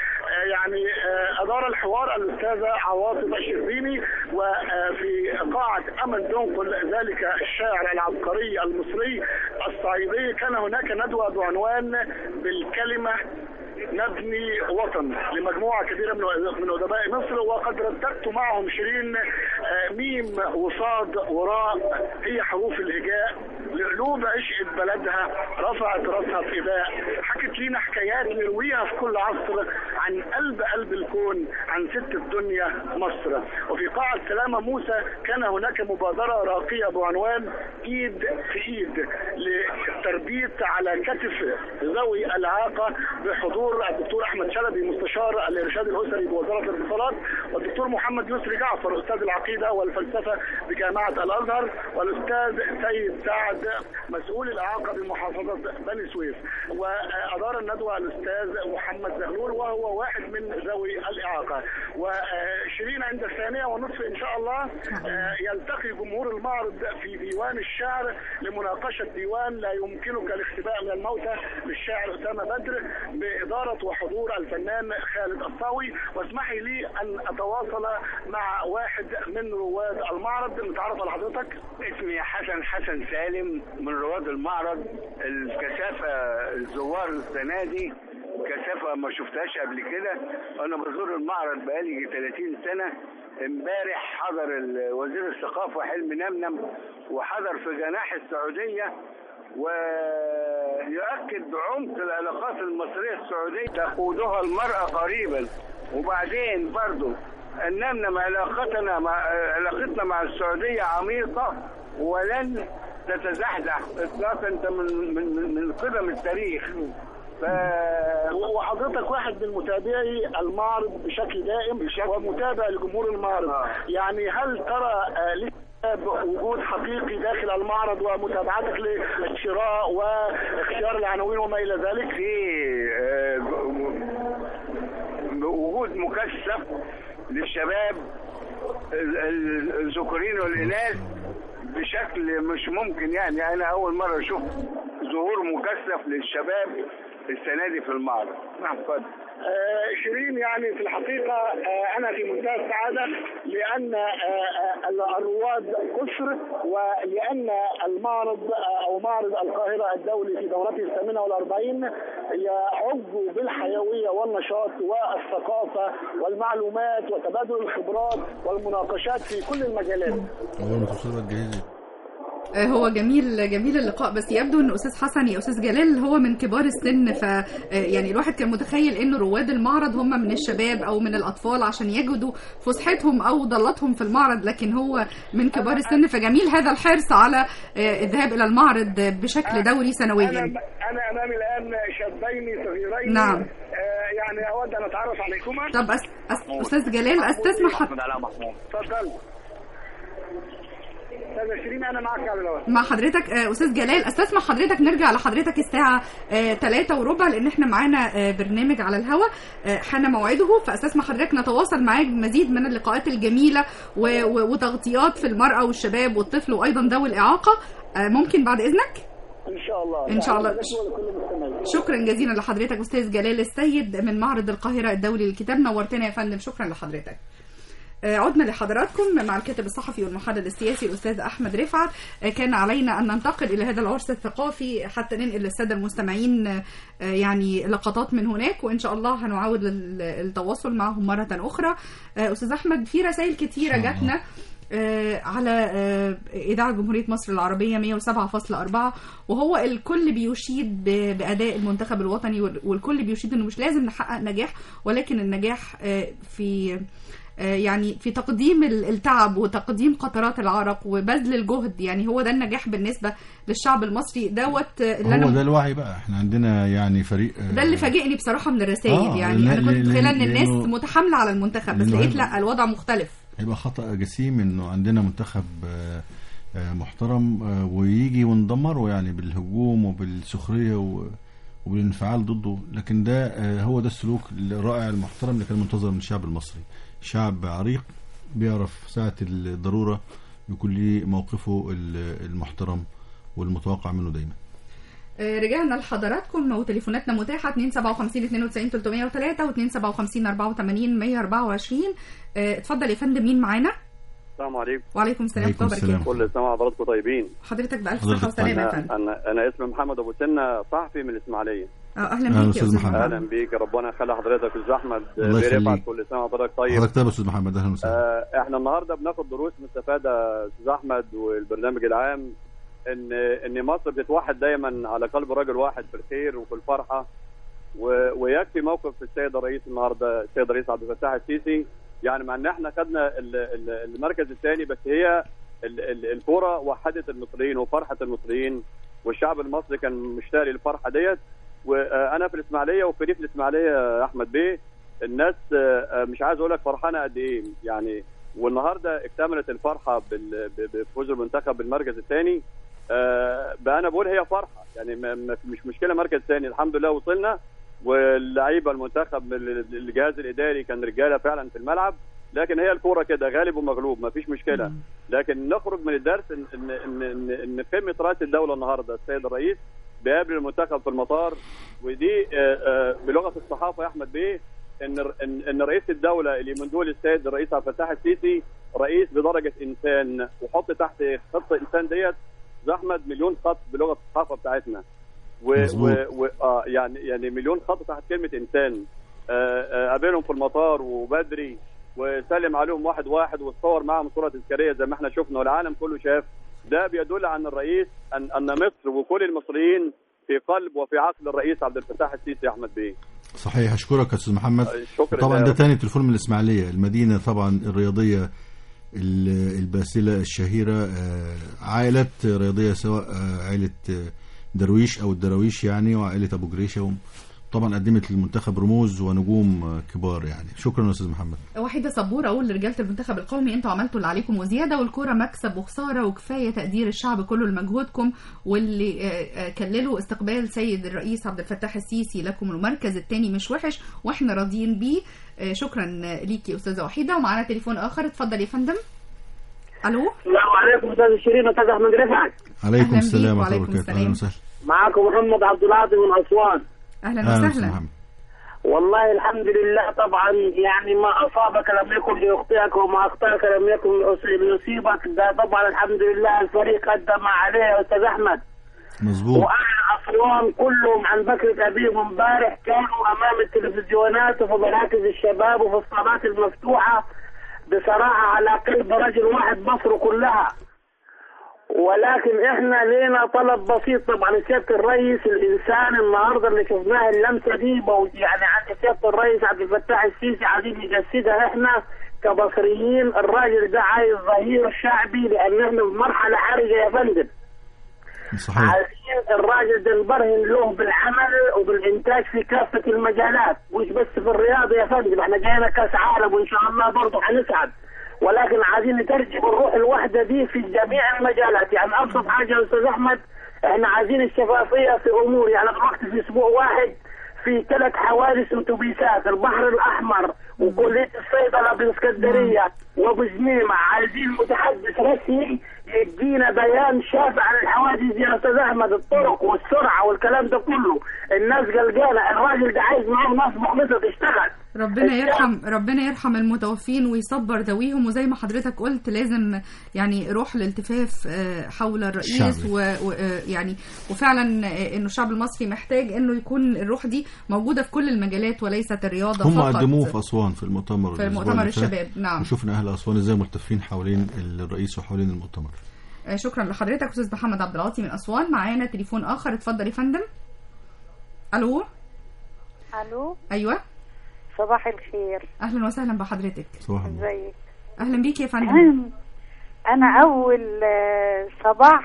يعني آه، ادار الحوار الاستاذه عواطف الشربيني وفي قاعه امل دنقل ذلك الشاعر العبقري المصري الصعيدي كان هناك ندوه بعنوان بالكلمه نبني وطن لمجموعة كبيرة من من أدباء مصر وقد رددت معهم شيرين آه، ميم وصاد وراء هي حروف الهجاء لقلوب عشقت بلدها رفعت راسها في إباء حكت لينا حكايات نرويها في كل عصر عن قلب قلب الكون عن ست الدنيا مصر وفي قاعة سلامة موسى كان هناك مبادرة راقية بعنوان إيد في إيد للتربيت على كتف ذوي الإعاقة بحضور الدكتور أحمد شلبي مستشار الإرشاد الأسري بوزارة الاتصالات والدكتور محمد يسري جعفر أستاذ العقيدة والفلسفة بجامعة الأزهر والأستاذ سيد سعد مسؤول الإعاقة بمحافظة بني سويف وأدار الندوة الأستاذ محمد زغلول وهو واحد من ذوي الإعاقة وشيرين عند الثانية ونصف إن شاء الله آه، يلتقي جمهور المعرض في ديوان الشعر لمناقشة ديوان لا يمكنك الاختباء من الموتى للشاعر أسامة بدر بإدارة وحضور الفنان خالد الصاوي واسمحي لي أن أتواصل مع واحد من رواد المعرض نتعرف على حضرتك اسمي حسن حسن سالم من رواد المعرض الكثافة الزوار السنة دي كثافة ما شفتهاش قبل كده أنا بزور المعرض بقالي 30 سنة امبارح حضر ال- وزير الثقافة حلمي نمنم وحضر في جناح السعودية ويؤكد بعمق العلاقات المصرية السعودية تقودها المرأة قريبا وبعدين برضو النمنم علاقتنا مع علاقتنا مع السعودية عميقة ولن تتزحزح اطلاقا انت من من من قدم التاريخ ف... وحضرتك واحد من متابعي المعرض بشكل دائم ومتابع لجمهور المعرض يعني هل ترى آه، لسه وجود حقيقي داخل المعرض ومتابعتك للشراء واختيار العناوين وما الى ذلك؟ في آه، وجود مكثف للشباب ال- ال- الذكورين والإناث بشكل مش ممكن يعني أنا أول مرة أشوف ظهور مكثف للشباب السنة دي في المعرض نعم اتفضل آه، شيرين يعني في الحقيقة آه، أنا في منتهى السعادة لأن آه، آه، الرواد كثر ولأن المعرض آه، أو معرض القاهرة الدولي في دورته الثامنة والأربعين يعج بالحيوية والنشاط والثقافة والمعلومات وتبادل الخبرات والمناقشات في كل المجالات اول ما توصل بقى تجهزي آه، هو جميل جميل اللقاء بس يبدو ان استاذ حسن يا استاذ جلال هو من كبار السن ف آه، يعني الواحد كان متخيل ان رواد المعرض هم من الشباب او من الاطفال عشان يجدوا فسحتهم او ضلتهم في المعرض لكن هو من كبار السن فجميل هذا الحرص على آه، الذهاب الى المعرض بشكل دوري أنا سنويا أنا أمامي الآن شابين صغيرين نعم. آه، يعني أود أن أتعرف عليكما طب أس... أس... استاذ جلال استسمح حض- محمود علاء محمود اتفضل أستاذة شيرين أنا معك على الهواء مع حضرتك آه، استاذ جلال استسمح حضرتك نرجع لحضرتك الساعه 3 وربع لان احنا معانا آه، برنامج على الهواء آه، حان موعده فاستسمح حضرتك نتواصل معاك بمزيد من اللقاءات الجميله و- و- وتغطيات في المراه والشباب والطفل وايضا ذوي الاعاقه آه، ممكن بعد اذنك إن شاء الله إن شاء الله. لك ولكل مستمعين شكرا جزيلا لحضرتك استاذ جلال السيد من معرض القاهره الدولي للكتاب نورتنا يا فندم شكرا لحضرتك آه، عدنا لحضراتكم مع الكاتب الصحفي والمحلل السياسي الاستاذ احمد رفعت آه، كان علينا ان ننتقل الى هذا العرس الثقافي حتى ننقل للساده المستمعين آه، يعني لقطات من هناك وان شاء الله هنعاود ال- التواصل معهم مره اخرى آه، استاذ احمد في رسائل كثيره جاتنا آه، على آه، إذاعة جمهورية مصر العربية 107.4 وهو الكل بيشيد ب- بأداء المنتخب الوطني وال- والكل بيشيد إنه مش لازم نحقق نجاح ولكن النجاح آه، في آه، يعني في تقديم ال- التعب وتقديم قطرات العرق وبذل الجهد يعني هو ده النجاح بالنسبة للشعب المصري دوت آه، اللي هو ده أنا الوعي بقى احنا عندنا يعني فريق آه، ده اللي فاجئني بصراحة من الرسائل آه، يعني لا- أنا كنت لا- متخيلة إن لأنه- الناس متحاملة على المنتخب بس لأنه لقيت هيبقى- لا الوضع مختلف هيبقى خطأ جسيم انه عندنا منتخب آه، آه، محترم آه، ويجي وندمره يعني بالهجوم وبالسخرية و- وبالانفعال ضده لكن ده آه، هو ده السلوك الرائع المحترم اللي كان منتظر من الشعب المصري شعب عريق بيعرف ساعة الضرورة يكون ليه موقفه ال- المحترم والمتوقع منه دايما آه، رجعنا لحضراتكم وتليفوناتنا متاحة 257 92 303 و 257 84 124 آه، اتفضل يا فندم مين معانا؟ السلام عليكم وعليكم السلام ورحمة الله وبركاته كل سنه وحضراتكم طيبين حضرتك بألف صحة وسلامة يا انا فندم انا, أنا اسمي محمد ابو سنه صحفي من الاسماعيليه اه اهلا بيك يا استاذ محمد اهلا بيك ربنا يخلي حضرتك استاذ احمد الله بيرفع يخليك. كل سنه وحضرتك طيب حضرتك طيب يا استاذ محمد اهلا وسهلا آه، احنا النهارده بناخد دروس مستفاده استاذ احمد والبرنامج العام ان ان مصر بتتوحد دايما على قلب رجل واحد في الخير وفي الفرحه و- ويكفي موقف السيد الرئيس النهارده السيد الرئيس عبد الفتاح السيسي يعني مع ان احنا خدنا ال- ال- المركز الثاني بس هي ال- ال- الكوره وحدت المصريين وفرحه المصريين والشعب المصري كان مشتاق للفرحه ديت وانا في الاسماعيليه وفي ريف الاسماعيليه يا احمد بيه الناس آه، آه، مش عايز اقول لك فرحانه قد ايه يعني والنهارده اكتملت الفرحه بال- ب- بفوز المنتخب بالمركز الثاني بقى انا بقول هي فرحه يعني ما- ما- مش مشكله مركز ثاني الحمد لله وصلنا واللعيبه المنتخب ال- الجهاز الاداري كان رجاله فعلا في الملعب لكن هي الكوره كده غالب ومغلوب ما فيش مشكله لكن نخرج من الدرس ان ان ان ان, إن قمه رئاسه الدوله النهارده السيد الرئيس بيقابل المنتخب في المطار ودي آه، آه، بلغه الصحافه يا احمد بيه ان ان ان رئيس الدوله اللي من دول السيد الرئيس عبد الفتاح السيسي رئيس بدرجه انسان وحط تحت خط انسان ديت زي احمد مليون خط بلغه الصحافه بتاعتنا و, و, و آه يعني يعني مليون خط تحت كلمه انسان آه، آه، قابلهم في المطار وبدري وسلم عليهم واحد واحد واتصور معهم صوره تذكاريه زي ما احنا شفنا والعالم كله شاف ده بيدل عن الرئيس ان ان مصر وكل المصريين في قلب وفي عقل الرئيس عبد الفتاح السيسي يا احمد بيه صحيح اشكرك يا استاذ محمد شكرا طبعا يا ده رب. تاني تليفون من الاسماعيليه المدينه طبعا الرياضيه ال- الباسله الشهيره آه، عائلات رياضيه سواء آه، عائله آه، درويش او الدراويش يعني وعائله ابو جريشه طبعا قدمت للمنتخب رموز ونجوم آه، كبار يعني شكرا يا استاذ محمد وحيدة صبور اقول لرجاله المنتخب القومي انتوا عملتوا اللي عليكم وزياده والكوره مكسب وخساره وكفايه تقدير الشعب كله لمجهودكم واللي آه، آه، كللوا استقبال سيد الرئيس عبد الفتاح السيسي لكم المركز الثاني مش وحش واحنا راضيين بيه آه، شكرا ليكي يا استاذه وحيده ومعانا تليفون اخر اتفضل يا فندم الو السلام عليكم استاذ شيرين استاذ احمد رفعت عليكم أهلا السلام بيك ورحمه الله وعليكم وبركاته اهلا وسهلا معاكم محمد عبد العاطي من اسوان اهلا أهلا أستاذ وسهلا محمد. والله الحمد لله طبعا يعني ما اصابك لم يكن ليخطئك وما اخطاك لم يكن ليصيبك ده طبعا الحمد لله الفريق ادى ما عليه يا استاذ احمد مظبوط واهل اسوان كلهم عن بكرة ابيهم امبارح كانوا امام التلفزيونات وفي مراكز الشباب وفي الصالات المفتوحه بصراحه على قلب رجل واحد مصر كلها ولكن احنا لينا طلب بسيط طبعا سياده الرئيس الانسان النهارده اللي شفناه اللمسه دي بو- يعني عند سياده الرئيس عبد الفتاح السيسي عايزين نجسدها احنا كمصريين الراجل ده عايز ظهير شعبي لان احنا في مرحله حرجه يا فندم صحيح عايزين الراجل ده نبرهن له بالعمل وبالانتاج في كافه المجالات مش بس في الرياضه يا فندم احنا جاينا كاس عالم وان شاء الله برضه هنسعد ولكن عايزين نترجم الروح الواحده دي في جميع المجالات يعني ابسط حاجه يا استاذ احمد احنا عايزين الشفافيه في امور يعني دلوقتي في اسبوع واحد في ثلاث حوادث اتوبيسات البحر الاحمر وكليه الصيدله بالاسكندريه وابو جنيمه عايزين متحدث رسمي يدينا بيان شافع عن الحوادث دي يا استاذ احمد الطرق والسرعه والكلام ده كله الناس قلقانه الراجل ده عايز معاه ناس مخلصه تشتغل ربنا يرحم ربنا يرحم المتوفين ويصبر ذويهم وزي ما حضرتك قلت لازم يعني روح الالتفاف آه، حول الرئيس الشعبي. ويعني وفعلا آه، انه الشعب المصري محتاج انه يكون الروح دي موجوده في كل المجالات وليست الرياضه هم فقط قدموه في اسوان في المؤتمر في الأسبوع مؤتمر اللي فات. الشباب، نعم. وشفنا اهل اسوان ازاي ملتفين حوالين الرئيس وحوالين المؤتمر آه، شكرا لحضرتك استاذ محمد عبد العاطي من اسوان معانا تليفون اخر اتفضل يا فندم الو الو ايوه صباح الخير اهلا وسهلا بحضرتك صباح ازيك اهلا بيك يا فندم انا اول آه، صباح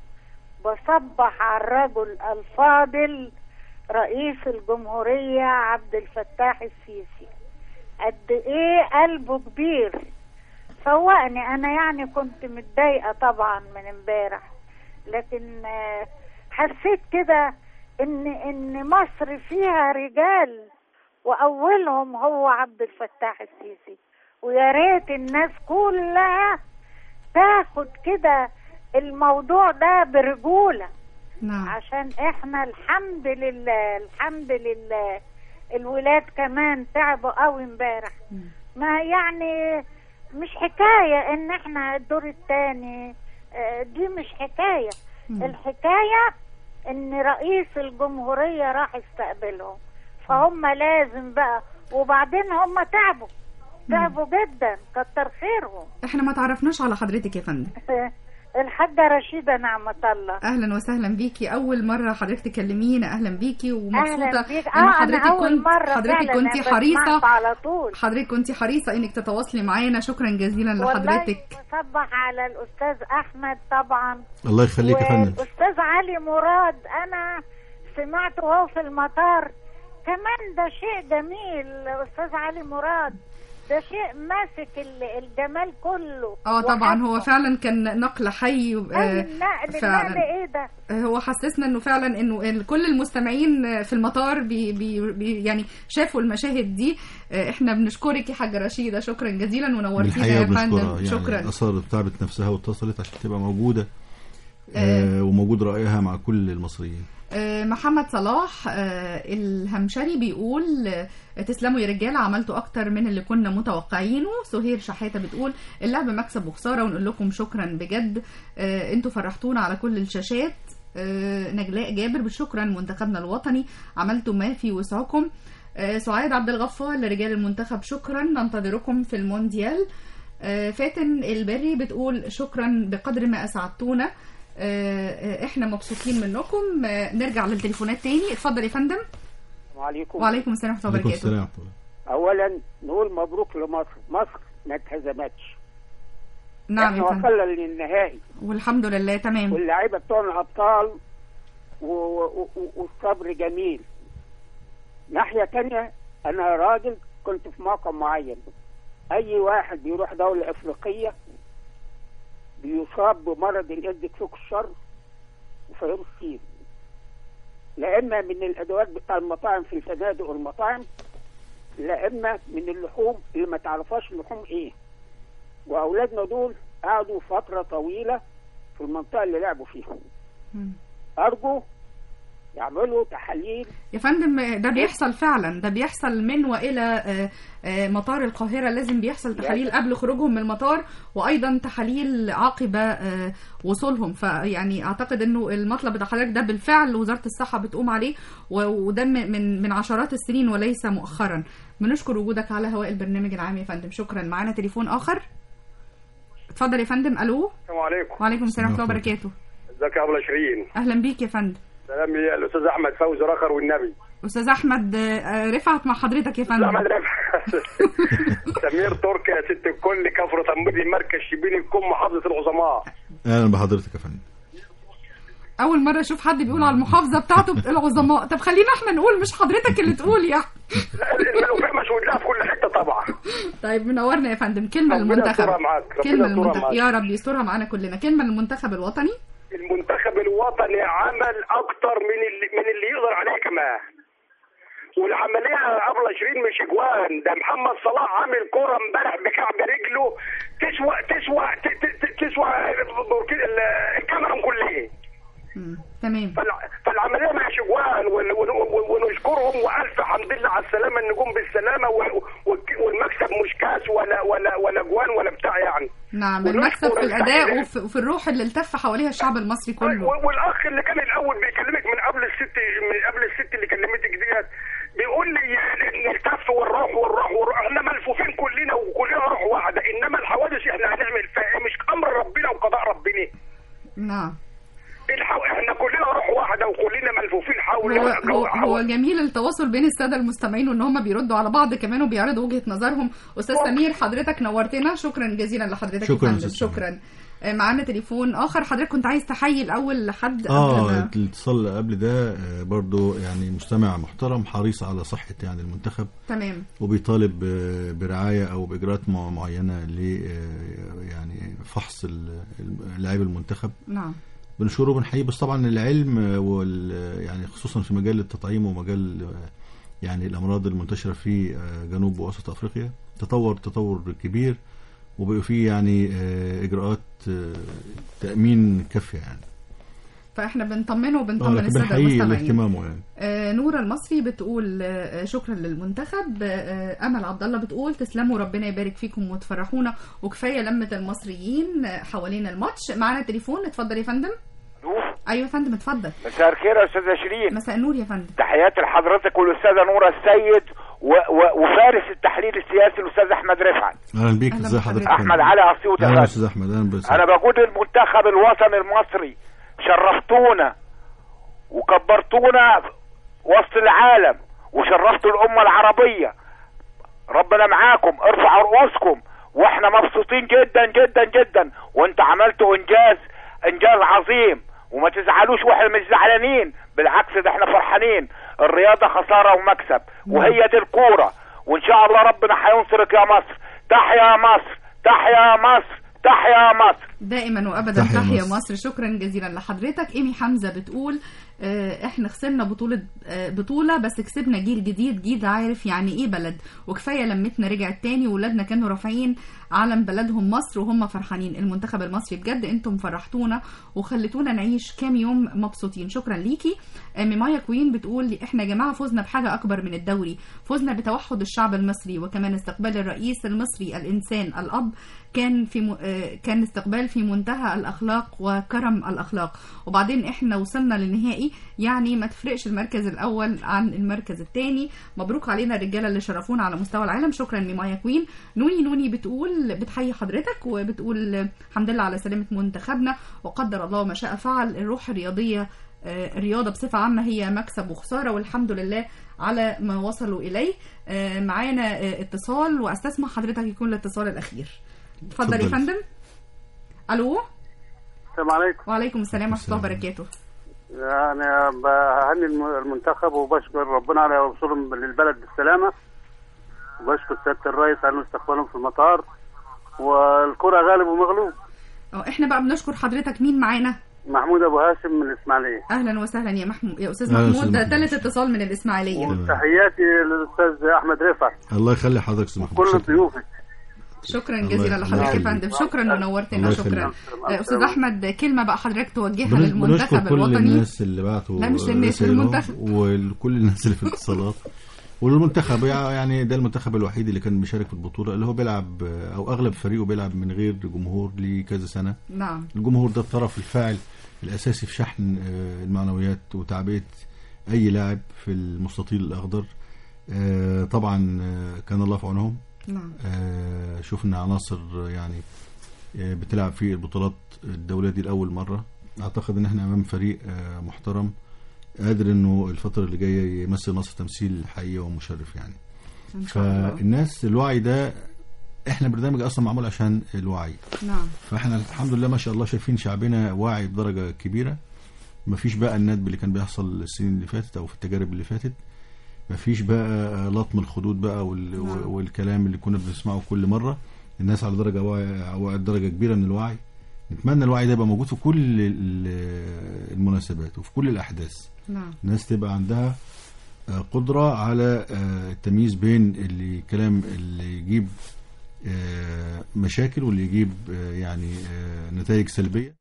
بصبح على الرجل الفاضل رئيس الجمهورية عبد الفتاح السيسي قد ايه قلبه كبير فوقني انا يعني كنت متضايقة طبعا من امبارح لكن آه، حسيت كده ان ان مصر فيها رجال واولهم هو عبد الفتاح السيسي ويا ريت الناس كلها تاخد كده الموضوع ده برجوله نعم عشان احنا الحمد لله الحمد لله الولاد كمان تعبوا قوي امبارح ما يعني مش حكاية ان احنا الدور الثاني دي مش حكاية مم. الحكاية ان رئيس الجمهورية راح يستقبلهم فهم لازم بقى وبعدين هم تعبوا تعبوا جدا كتر خيرهم احنا ما تعرفناش على حضرتك يا فندم الحاجة رشيدة نعمة الله اهلا وسهلا بيكي اول مره حضرتك تكلمينا اهلا بيكي ومبسوطه أهلا بيك. ان آه، حضرتك أنا أول كنت مرة حضرتك فعلاً كنت أنا حريصه بسمعكم على طول حضرتك كنت حريصه انك تتواصلي معانا شكرا جزيلا والله لحضرتك بصبح على الأستاذ أحمد طبعا الله يخليك يا فندم والأستاذ علي مراد أنا سمعته وهو في المطار كمان ده شيء جميل أستاذ علي مراد ده شيء ماسك ال- الجمال كله اه طبعا هو وحاسه. فعلا كان نقل حي آه، أي النقل فعلاً. النقل ايه ده هو حسسنا انه فعلا انه ال- كل المستمعين في المطار بي بي بي يعني شافوا المشاهد دي آه، احنا بنشكرك يا حاجه رشيده شكرا جزيلا ونورتينا بالحقيقه يا بنشكرها فندم يعني شكرا اصرت تعبت نفسها واتصلت عشان تبقى موجوده آه وموجود رايها مع كل المصريين آه، محمد صلاح آه، الهمشري بيقول آه، تسلموا يا رجاله عملتوا اكتر من اللي كنا متوقعينه سهير شحاته بتقول اللعب مكسب وخساره ونقول لكم شكرا بجد آه، انتوا فرحتونا على كل الشاشات آه، نجلاء جابر شكرا منتخبنا الوطني عملتوا ما في وسعكم آه، سعاد عبد الغفار لرجال المنتخب شكرا ننتظركم في المونديال آه، فاتن البري بتقول شكرا بقدر ما اسعدتونا آه، آه، احنا مبسوطين منكم آه، نرجع للتليفونات تاني اتفضل يا فندم وعليكم وعليكم السلام ورحمه الله عليكم وبركاته السلام اولا نقول مبروك لمصر مصر ما اتهزمتش نعم احنا يا فندم وصلنا للنهائي والحمد لله تمام واللعيبه بتوعنا ابطال و... و... و... والصبر جميل ناحيه تانية انا راجل كنت في موقع معين اي واحد بيروح دوله افريقيه بيصاب بمرض الايدز فوق الشر وفيروس سي لا اما من الادوات بتاع المطاعم في الفنادق والمطاعم لا اما من اللحوم اللي ما تعرفهاش اللحوم ايه واولادنا دول قعدوا فتره طويله في المنطقه اللي لعبوا فيها مم. ارجو يعملوا تحاليل يا فندم ده بيحصل فعلا ده بيحصل من والى آه، آه، مطار القاهره لازم بيحصل تحاليل قبل خروجهم من المطار وايضا تحاليل عقب آه، وصولهم فيعني اعتقد انه المطلب بتاع حضرتك ده بالفعل وزاره الصحه بتقوم عليه و- وده من- من من عشرات السنين وليس مؤخرا بنشكر وجودك على هواء البرنامج العام يا فندم شكرا معانا تليفون اخر اتفضل يا فندم الو السلام عليكم وعليكم السلام ورحمه الله وبركاته ازيك يا ابو شيرين اهلا بيك يا فندم سلام يا الاستاذ احمد فوزي رخر والنبي استاذ احمد آه، رفعت مع حضرتك يا فندم احمد رفعت سمير تركي يا ست الكل كفر تمويل مركز شبين الكم محافظه العظماء اهلا بحضرتك يا فندم اول مره اشوف حد بيقول على المحافظه بتاعته بت- العظماء طب خلينا احنا نقول مش حضرتك اللي تقول يعني المنوفيه مشهود لها في كل حته طبعا طيب منورنا يا فندم كلمه ربنا للمنتخب يسترها معاك، ربنا كلمه يسترها للمنتخب معاك. يا رب يسترها معانا كلنا كلمه للمنتخب الوطني المنتخب الوطني عمل اكتر من اللي من اللي يقدر عليه كمان والعمليه ابله شيرين مش اجوان ده محمد صلاح عامل كوره امبارح بكعب رجله تسوى تسوى ت- ت- ت- تسوى بوركي- ال- الكاميرون كلها تمام فالع- فالعمليه مش اجوان ون- ون- ون- ونشكرهم والف حمد لله على السلامه النجوم بالسلامه وال- والك- والمكسب مش كاس ولا ولا ولا جوان ولا بتاع يعني نعم ونشكر المكسب في الاداء الفريق. وفي, وفي الروح اللي التف حواليها الشعب المصري كله و- والاخ اللي كان الاول بيكلمك من قبل الست من قبل الست اللي كلمتك ديت بيقول لي نلتف ونروح ونروح ونروح احنا ملفوفين كلنا وكلنا روح واحده انما الحوادث احنا هنعمل فيها إيه؟ مش امر ربنا وقضاء ربنا نعم الحو... احنا كلنا روح واحده وكلنا ملفوفين حول هو هو, هو جميل التواصل بين الساده المستمعين وان هم بيردوا على بعض كمان وبيعرضوا وجهه نظرهم استاذ سمير حضرتك نورتنا شكرا جزيلا لحضرتك شكراً يا يا فندم أستاذ شكرا آه، معانا تليفون اخر حضرتك كنت عايز تحيي الاول لحد قبل اه ما الاتصال اللي قبل ده آه، برضو يعني مستمع محترم حريص على صحة يعني المنتخب تمام وبيطالب آه، برعاية او باجراءات مع- معينة ل آه، يعني فحص ال- لاعب المنتخب نعم بنشكره وبنحييه بس طبعا العلم آه، وال يعني خصوصا في مجال التطعيم ومجال آه، يعني الامراض المنتشره في آه، جنوب ووسط افريقيا تطور تطور كبير وبقى فيه يعني آه، اجراءات آه، تامين كافيه يعني فاحنا بنطمنه اه وبنطمن لكن الساده بنحيي المستمعين لاهتمامه يعني آه، نورة المصري بتقول آه، شكرا للمنتخب آه، امل عبد الله بتقول تسلموا ربنا يبارك فيكم وتفرحونا وكفايه لمه المصريين آه، حوالين الماتش معانا تليفون اتفضل يا فندم ايوه يا فندم اتفضل مساء الخير يا استاذه شيرين مساء النور يا فندم تحياتي لحضرتك والاستاذه نوره السيد و... و... وفارس التحليل السياسي الاستاذ احمد رفعت اهلا بيك ازي حضرتك احمد علي اسيوط يا اهلا فندم. استاذ احمد اهلا بس انا بقول المنتخب الوطني المصري شرفتونا وكبرتونا وسط العالم وشرفتوا الامه العربيه ربنا معاكم ارفعوا رؤوسكم واحنا مبسوطين جدا جدا جدا وانت عملتوا انجاز انجاز عظيم وما تزعلوش واحنا مش زعلانين بالعكس ده احنا فرحانين الرياضه خساره ومكسب وهي دي الكوره وان شاء الله ربنا هينصرك يا مصر تحيا مصر تحيا مصر تحيا مصر دائما وابدا تحيا تحيا مصر. مصر شكرا جزيلا لحضرتك ايمي حمزه بتقول آه، احنا خسرنا بطولة آه، بطولة بس كسبنا جيل جديد جيل عارف يعني ايه بلد وكفاية لمتنا رجعت تاني وولادنا كانوا رافعين علم بلدهم مصر وهم فرحانين المنتخب المصري بجد انتم فرحتونا وخلتونا نعيش كام يوم مبسوطين شكرا ليكي آه، ميمايا كوين بتقول احنا يا جماعة فزنا بحاجة اكبر من الدوري فزنا بتوحد الشعب المصري وكمان استقبال الرئيس المصري الانسان الاب كان في م... آه، كان استقبال في منتهى الاخلاق وكرم الاخلاق وبعدين احنا وصلنا للنهائي يعني ما تفرقش المركز الاول عن المركز الثاني مبروك علينا الرجاله اللي شرفونا على مستوى العالم شكرا لمايا كوين نوني نوني بتقول بتحيي حضرتك وبتقول آه، الحمد لله على سلامه منتخبنا وقدر الله ما شاء فعل الروح الرياضيه آه، الرياضه بصفه عامه هي مكسب وخساره والحمد لله على ما وصلوا اليه آه، معانا آه، اتصال واستسمح حضرتك يكون الاتصال الاخير اتفضل يا اتفضل. فندم الو السلام عليكم وعليكم السلام ورحمه الله وبركاته انا بهني الم- المنتخب وبشكر ربنا على وصولهم للبلد بالسلامه وبشكر سياده الرئيس على استقبالهم في المطار والكره غالب ومغلوب اه احنا بقى بنشكر حضرتك مين معانا محمود ابو هاشم من الاسماعيليه اهلا وسهلا يا محمود يا استاذ أهلا محمود ده وسهلا. ثالث اتصال من الاسماعيليه تحياتي للاستاذ احمد رفعت الله يخلي حضرتك استاذ محمود كل ضيوفك شكرا الله جزيلا يخليك. لحضرتك يا الله فندم يخليك. شكرا ونورتنا الله شكرا يخليك. آه، استاذ احمد كلمه بقى حضرتك توجهها بنش- للمنتخب بنشكر كل الوطني الناس اللي بعتوا لا، مش للناس، رسائلهم للمنتخب. وكل الناس اللي في الاتصالات والمنتخب يعني ده المنتخب الوحيد اللي كان بيشارك في البطولة اللي هو بيلعب او اغلب فريقه بيلعب من غير جمهور لكذا سنة نعم الجمهور ده الطرف الفاعل الاساسي في شحن آه، المعنويات وتعبئة اي لاعب في المستطيل الاخضر آه، طبعا آه، كان الله في عونهم نعم آه، شفنا عناصر يعني آه، بتلعب في البطولات الدولية دي لأول مرة أعتقد إن إحنا أمام فريق آه، محترم قادر إنه الفترة اللي جاية يمثل مصر تمثيل حقيقي ومشرف يعني ان شاء الله فالناس الوعي ده إحنا برنامج أصلا معمول عشان الوعي نعم فإحنا الحمد لله ما شاء الله شايفين شعبنا واعي بدرجة كبيرة مفيش بقى الندب اللي كان بيحصل السنين اللي فاتت أو في التجارب اللي فاتت مفيش بقى لطم الخدود بقى وال... نعم. والكلام اللي كنا بنسمعه كل مرة الناس على درجة وعي... وعي- درجة كبيرة من الوعي نتمنى الوعي ده يبقى موجود في كل ال- المناسبات وفي كل الأحداث نعم الناس تبقى عندها آه، قدرة على آه، التمييز بين اللي كلام اللي يجيب آه، مشاكل واللي يجيب آه، يعني آه، نتائج سلبية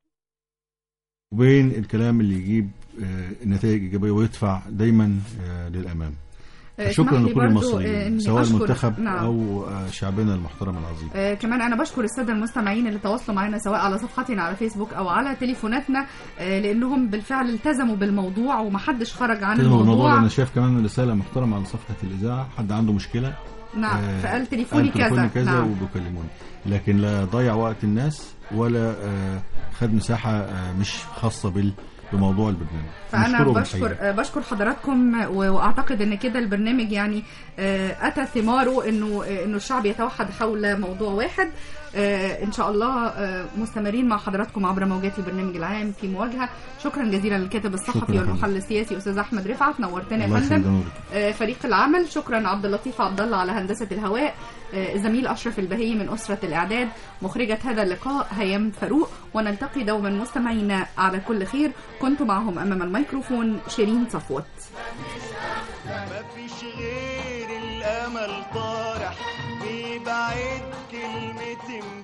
وبين الكلام اللي يجيب آه، نتائج إيجابية ويدفع دايما آه، للأمام آه، شكرا اسمح لي لكل برضو، آه، المصريين إني سواء أشكر- المنتخب نعم. أو آه، شعبنا المحترم العظيم آه كمان انا بشكر الساده المستمعين اللي تواصلوا معنا سواء على صفحتنا على فيسبوك او على تليفوناتنا آه لانهم بالفعل التزموا بالموضوع ومحدش خرج عن كلمة الموضوع, بالموضوع أنا شايف كمان رسالة محترمة على صفحة الإذاعة حد عنده مشكلة نعم آه، فقال تليفوني قال تليفوني كذا كذا نعم وبيكلموني لكن لا ضيع وقت الناس ولا آه، خد مساحة آه، مش خاصة بال بموضوع البرنامج فانا نشكرهم بشكر الحقيقة. آه، بشكر حضراتكم و- واعتقد ان كده البرنامج يعني آه، اتى ثماره انه آه، انه الشعب يتوحد حول موضوع واحد آه، ان شاء الله آه، مستمرين مع حضراتكم عبر موجات البرنامج العام في مواجهه شكرا جزيلا للكاتب الصحفي شكرا يا فندم. والمحلل السياسي استاذ احمد رفعت نورتنا يا الله يسعد فندم نورك. آه، فريق العمل شكرا عبد اللطيف عبد الله على هندسه الهواء آه، زميل اشرف البهي من اسره الاعداد مخرجه هذا اللقاء هيام فاروق ونلتقي دوما مستمعينا على كل خير كنت معهم امام الميكروفون شيرين صفوت مفيش غير الامل طارح بيبعد كلمة